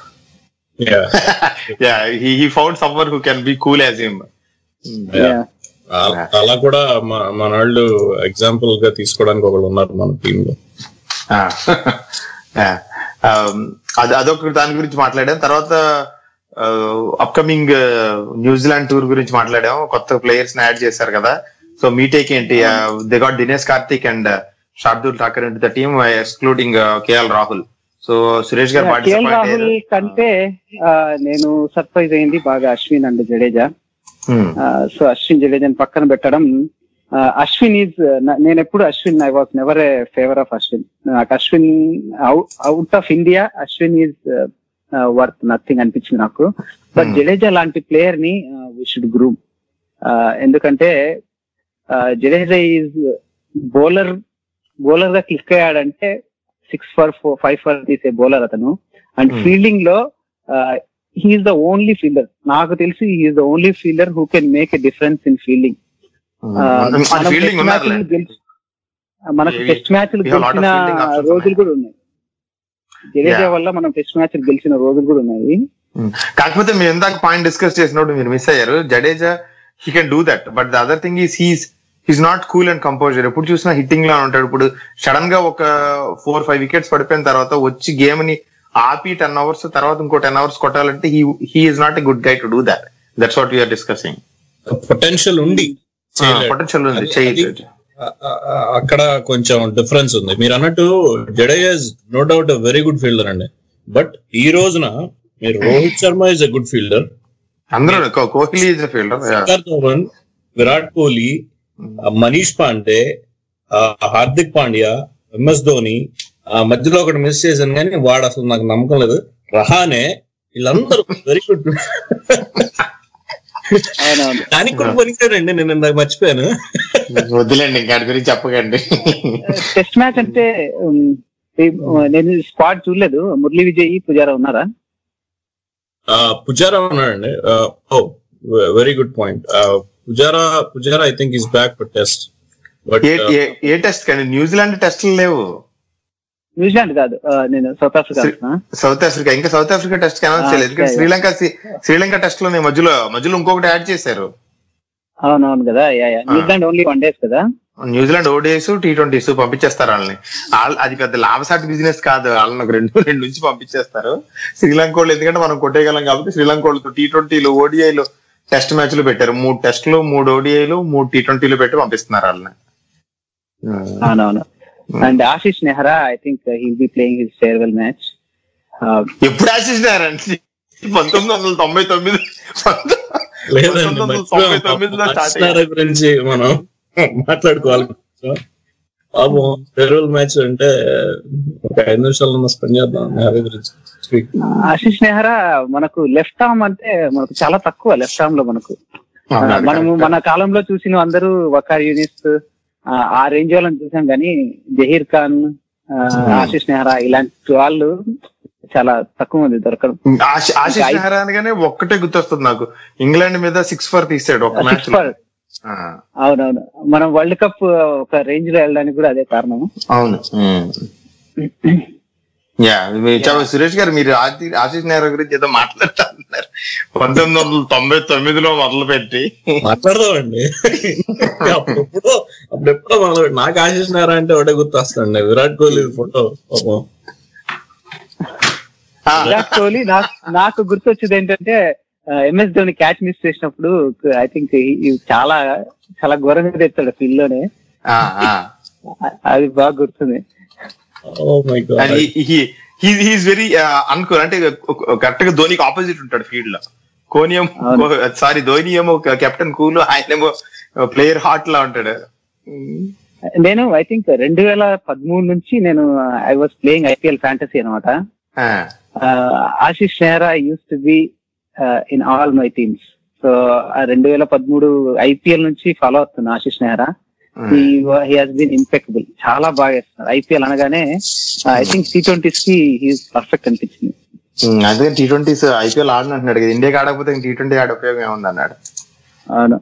yeah he he found someone who can be cool as him Yeah. అలా- అలా కూడా మ- మన వాళ్ళు ఎగ్జాంపుల్ గా తీసుకోవడానికి ఒకళ్ళు ఉన్నారు మన టీమ్ లో Ah. Yeah. Um, అది అదొక దాని గురించి మాట్లాడాం తర్వాత అప్కమింగ్ న్యూజిలాండ్ టూర్ గురించి మాట్లాడాం కొత్త ప్లేయర్స్ ని యాడ్ చేశారు కదా సో మీ టేక్ ఏంటి they got Dinesh Karthik and Shardul Thakur into the team excluding KL Rahul so Suresh garu బాగా కేఎల్ disappoint రాహుల్ అయ్యారు. కంటే ఆ, నేను సర్ప్రైజ్ అయింది బాగా Ashwin and Jadeja Hmm. So Ashwin జడేజాని పక్కన పెట్టడం ఆ, అశ్విన్ ఈజ్ నేను ఎప్పుడు Ashwin I was never a favour of Ashwin నాకు Ashwin out of India Ashwin is worth nothing అనిపించింది నాకు బట్ జడేజా లాంటి ప్లేయర్ ని వి షుడ్ గ్రూమ్ ఎందుకంటే ఆ, జడేజా ఈజ్ బౌలర్ బౌలర్ గా క్లిక్ అయ్యాడంటే six for four five for తీసే బౌలర్ అతను అండ్ Hmm. ఫీల్డింగ్ లో హీఈస్ ద ఓన్లీ ఫీల్డర్ నాకు తెలిసి he is the only fielder who can make a difference in fielding మన ఫీల్డింగ్ ఉన్నారులే మనకు We- టెస్ట్ మ్యాచ్లు we have a lot of గెలిచిన fielding options రోజులు కూడా ఉన్నాయి జడేజా Yeah. వల్ల మనం టెస్ట్ మ్యాచ్లు గెలిచిన రోజులు కూడా ఉన్నాయి కాకపోతే మీరు ఇందాక పాయింట్ డిస్కస్ చేసినప్పుడు మీరు మిస్ అయ్యారు Jadeja he can do that but the other thing is he's he's not cool and composer ఎప్పుడు చూసినా హిట్టింగ్ లా ఉంటాడు ఇప్పుడు సడన్ గా ఒక ఫోర్ ఫైవ్ వికెట్స్ పడిపోయిన తర్వాత వచ్చి గేమ్ ని ఆపి టెన్ అవర్స్ తర్వాత ఇంకో టెన్ అవర్స్ కొట్టాలంటే he he is not a good guy to do that that's what you're discussing potential ఉండి చేయలేడు. పొటెన్షియల్ ఉంది అది- చేయొచ్చు ఆ- ఆ- అక్కడ కొంచెం డిఫరెన్స్ ఉంది మీరు అన్నట్టు Jadeja is no doubt very good fielder అండి బట్ ఈ రోజున మీరు Rohit Sharma is a good fielder అందరూ కో- కోహ్లీ ఇస్ ఫీల్డర్ శిఖర్ ధవన్ విరాట్ కోహ్లీ ఆ మనీష్ పాండే ఆ హార్దిక్ పాండ్యా ఎంఎస్ ధోని ఆ మధ్యలో ఒకటి మిస్ చేశాను కానీ వాడు అసలు నాకు నమ్మకం లేదు రహానే వీళ్ళందరూ వెరీ గుడ్ అవునవును దానికి కూడా పనికిరాడండి నేను ఇందాక మర్చిపోయాను వద్దులేండి ఇంకా వాటి గురించి చెప్పకండి టెస్ట్ మ్యాచ్ అంటే ఉమ్, ఈ- నేను స్క్వాడ్ చూడలేదు మురళీ విజయ్ పుజారా ఉన్నారా ఆ, పుజారా ఉన్నాడండి oh very good point Pujara Pujara I think is back for test but a- a- a test కానీ న్యూజిలాండ్ టెస్ట్లు లేవు న్యూజిలాండ్ కాదు ఆ, నేను సౌత్ ఆఫ్రికా అంటున్నా. సౌత్ ఆఫ్రికా ఇంకా సౌత్ ఆఫ్రికా టెస్ట్ అనౌన్స్ ఆ, చేయలేదు ఎందుకంటే yeah, శ్రీలంక సి- శ్రీలంక టెస్ట్ లోనే మధ్యలో మధ్యలో ఇంకొకటి యాడ్ చేశారు అవునవును కదా yeah yeah New Zealand only one days కదా న్యూజిలాండ్ ఓడిఎస్ టీ ట్వంటీస్ పంపించేస్తారు వాళ్ళని వాళ్ళ- అది పెద్ద లాభసాటి బిజినెస్ కాదు వాళ్ళని ఒక రెండు రెండు నుంచి పంపించేస్తారు శ్రీలంక వాళ్ళు ఎందుకంటే మనం కొట్టేయగలం కాబట్టి శ్రీలంక వాళ్ళతో టీ ట్వంటీలు ఓడిఐలు టెస్ట్ మ్యాచ్లు పెట్టారు మూడు టెస్టులు మూడు ఓడిఐలు మూడు టీ ట్వంటీలు పెట్టి పంపిస్తున్నారు వాళ్ళని అవునవును and Ashish Nehra I think he'll be playing his farewell match ఎప్పుడు ఆశించినారండి పంతొమ్మిది వందల తొంభై తొమ్మిది లేదండి పంతొమ్మిది వందల మర్చిపోయాం. తొంభై తొమ్మిదిలో స్టార్ట్ ఆస్ట్రేలియా గురించి మనం మాట్లాడుకోవాలి పాపం ఫెడరల్ మ్యాచ్ అంటే ఒక ఐదు నిమిషాలు స్పెండ్ చేద్దాం నెహ్రూ గురించి Speak. ఆశిష్ నెహ్రా మనకు లెఫ్ట్ ఆర్మ్ అంటే మనకు చాలా తక్కువ లెఫ్ట్ ఆర్మ్ లో మనకు ఆ, అవునండి, మనము correct. మన కాలంలో చూసిన అందరూ వకార్ యూనిస్ ఆ, ఆ రేంజ్ వాళ్ళని చూసాం కానీ జహీర్ ఖాన్ ఆ, ఆశిష్ నెహ్రా ఇలాంటి వాళ్ళు చాలా తక్కువ మంది దొరకడం ఆశ- ఆశిష్ ఇంకా ఐ- నెహ్రా అనగానే ఒక్కటే గుర్తొస్తుంది నాకు ఇంగ్లాండ్ మీద సిక్స్ ఫర్ తీసాడు ఒక మ్యాచ్ Six for. అవునవును మనం వరల్డ్ కప్ ఒక రేంజ్ లో వెళ్ళడానికి కూడా అదే కారణం అవును యా సురేష్ గారు మీరు ఆది- ఆశిష్ నెహ్రా గురించి ఏదో మాట్లాడుతున్నారు పంతొమ్మిది వందల తొంభై తొమ్మిదిలో మొదలు పెట్టి మాట్లాడదామండి అప్పుడెప్పుడో అప్పుడెప్పుడో మొదలు నాకు ఆశిస్తున్నారా అంటే ఒకటే గుర్తొస్తుందండి విరాట్ కోహ్లీ ఫోటో పాపం విరాట్ కోహ్లీ నాకు నాకు గుర్తొచ్చేది ఏంటంటే ఎంఎస్ ధోని క్యాచ్ మిస్ చేసినప్పుడు ఐ థింక్ చాలా చాలా ఘోరంగా తెచ్చాడు ఫీల్డ్ లోనే ఆ, ఆ. అది బాగా గుర్తుంది oh my And he- he- he- he's very అనుకో అంటే కరెక్ట్ గా ధోనికి ఆపోజిట్ ఉంటాడు ఫీల్డ్ లో కోహ్లీ ఏమో సారీ ధోని ఏమో కెప్టెన్ కూల్ ఆయన ఏమో ప్లేయర్ హార్ట్ లా ఉంటాడు నేను ఐ థింక్ రెండు వేల పదమూడు నుంచి నేను I was playing IPL fantasy అనమాట ఆ, Ashish Nehra used to be in all my teams so రెండు వేల పదమూడు ఐపీఎల్ నుంచి ఫాలో అవుతున్నా Ashish Nehra he has been impeccable చాలా బాగా వేస్తున్నారు ఐపీఎల్ అనగానే ఐ థింక్ టీ ట్వంటీస్ కి హీస్ పర్ఫెక్ట్ అనిపించింది ఉమ్, అందుకే టీ ట్వంటీస్ ఐపీఎల్ ఆడని అంటున్నాడు కదా ఇండియాకి ఆడకపోతే టీ ట్వంటీ ఆడే ఉపయోగం ఏముంది అన్నాడు అవును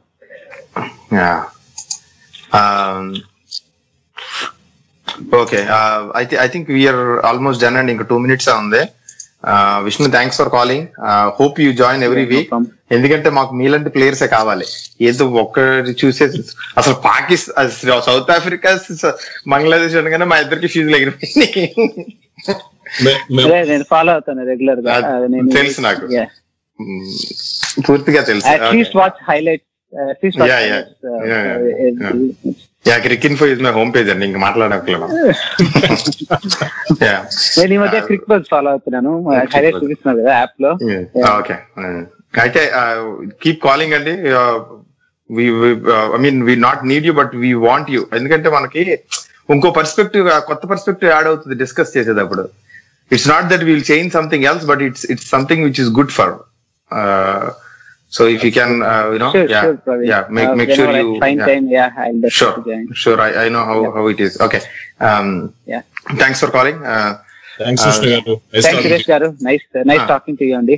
ఓకే అయితే I think we're almost done and ఇంకా టూ మినిట్స్ ఉంది Uh, Vishnu thanks for calling hope you join every week ఎందుకంటే మాకు మీలాంటి ప్లేయర్సే కావాలి ఏదో ఒక్కటి చూసే అసలు పాకిస్తాన్ సౌత్ ఆఫ్రికా స- బంగ్లాదేశ్ అనగానే మా ఇద్దరికి ఫీజులు ఎగిరిపోయినాయి అదే నేను ఫాలో అవుతాను రెగ్యులర్ గా అది అది నేను తెలుసు నాకు. ఉమ్, పూర్తిగా తెలుసు at least watch highlight at least Yeah, yeah. Yeah, yeah. Yeah Cricinfo is my home page అండి ఇంకా మాట్లాడక్కర్లేదు యా నేను ఈ మధ్య క్రిక్ బజ్ ఫాలో అవుతున్నాను హైలైట్ చూపిస్తున్నారు కదా యాప్ లో ఓకే అయితే కీప్ కాలింగ్ అండి I mean we not need you but we want you ఎందుకంటే మనకి ఇంకో పర్స్పెక్టివ్ కొత్త పర్స్పెక్టివ్ యాడ్ అవుతుంది డిస్కస్ చేసేటప్పుడు it's not that will change something else but it's it's something which is good for so if you can you know Sure, yeah sure, Praveen. Yeah make Uh, make sure whenever you I find time, yeah, I'll definitely Sure, join. sure. I, I know how, how it is. Okay. Um, Yeah. Thanks for calling. Uh, Thanks, uh, Vishnu garu. Nice thanks talking Suresh garu nice nice Ah. Talking to you అండి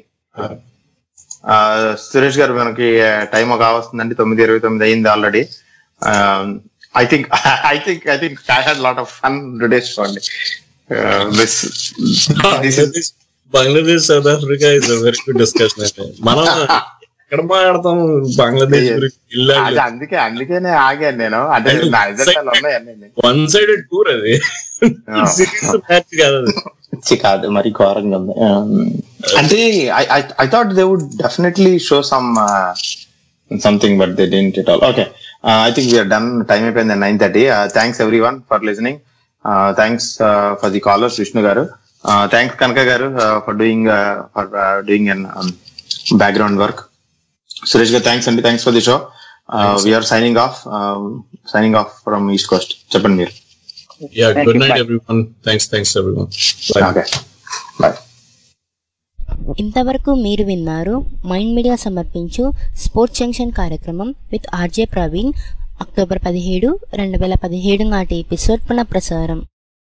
uh, Suresh garu మనకి time ఒక వస్తుందండి తొమ్మిది ఇరవై తొమ్మిది అయింది already I think I think I think I had a lot of fun today's Sunday. Uh, this this is Bangladesh South Africa is very good discussion అండి మనం ఎక్కడ మాట్లాడతాం బంగ్లాదేశ్ గురించి అది ఇల్లాంటి అందుకే అందుకేనే ఆగాను నేను అంటే నా ఎజెండాలు ఉన్నాయండి వన్ సైడెడ్ టూర్ అది సిరీస్ మ్యాచ్ కాదు అది చి కాదు మరి ఘోరంగా ఉంది అంటే I thought they would definitely show some something but they didn't it all okay I think we're done time అయిపోయింది nine thirty thanks everyone for listening thanks for the callers Vishnu garu thanks Kanaka garu for doing for doing an background work Suresh garu thanks అండి thanks for the show we are signing off signing off from east coast చెప్పండి మీరు yeah Thank good you. Night Bye. Everyone thanks thanks everyone okay bye ఇంతవరకు మీరు విన్నారు Mind media సమర్పించు sports junction కార్యక్రమం with RJ Praveen October పదిహేడు రెండు వేల పదిహేడు నాటి ఎపిసోడ్ పునఃప్రసారం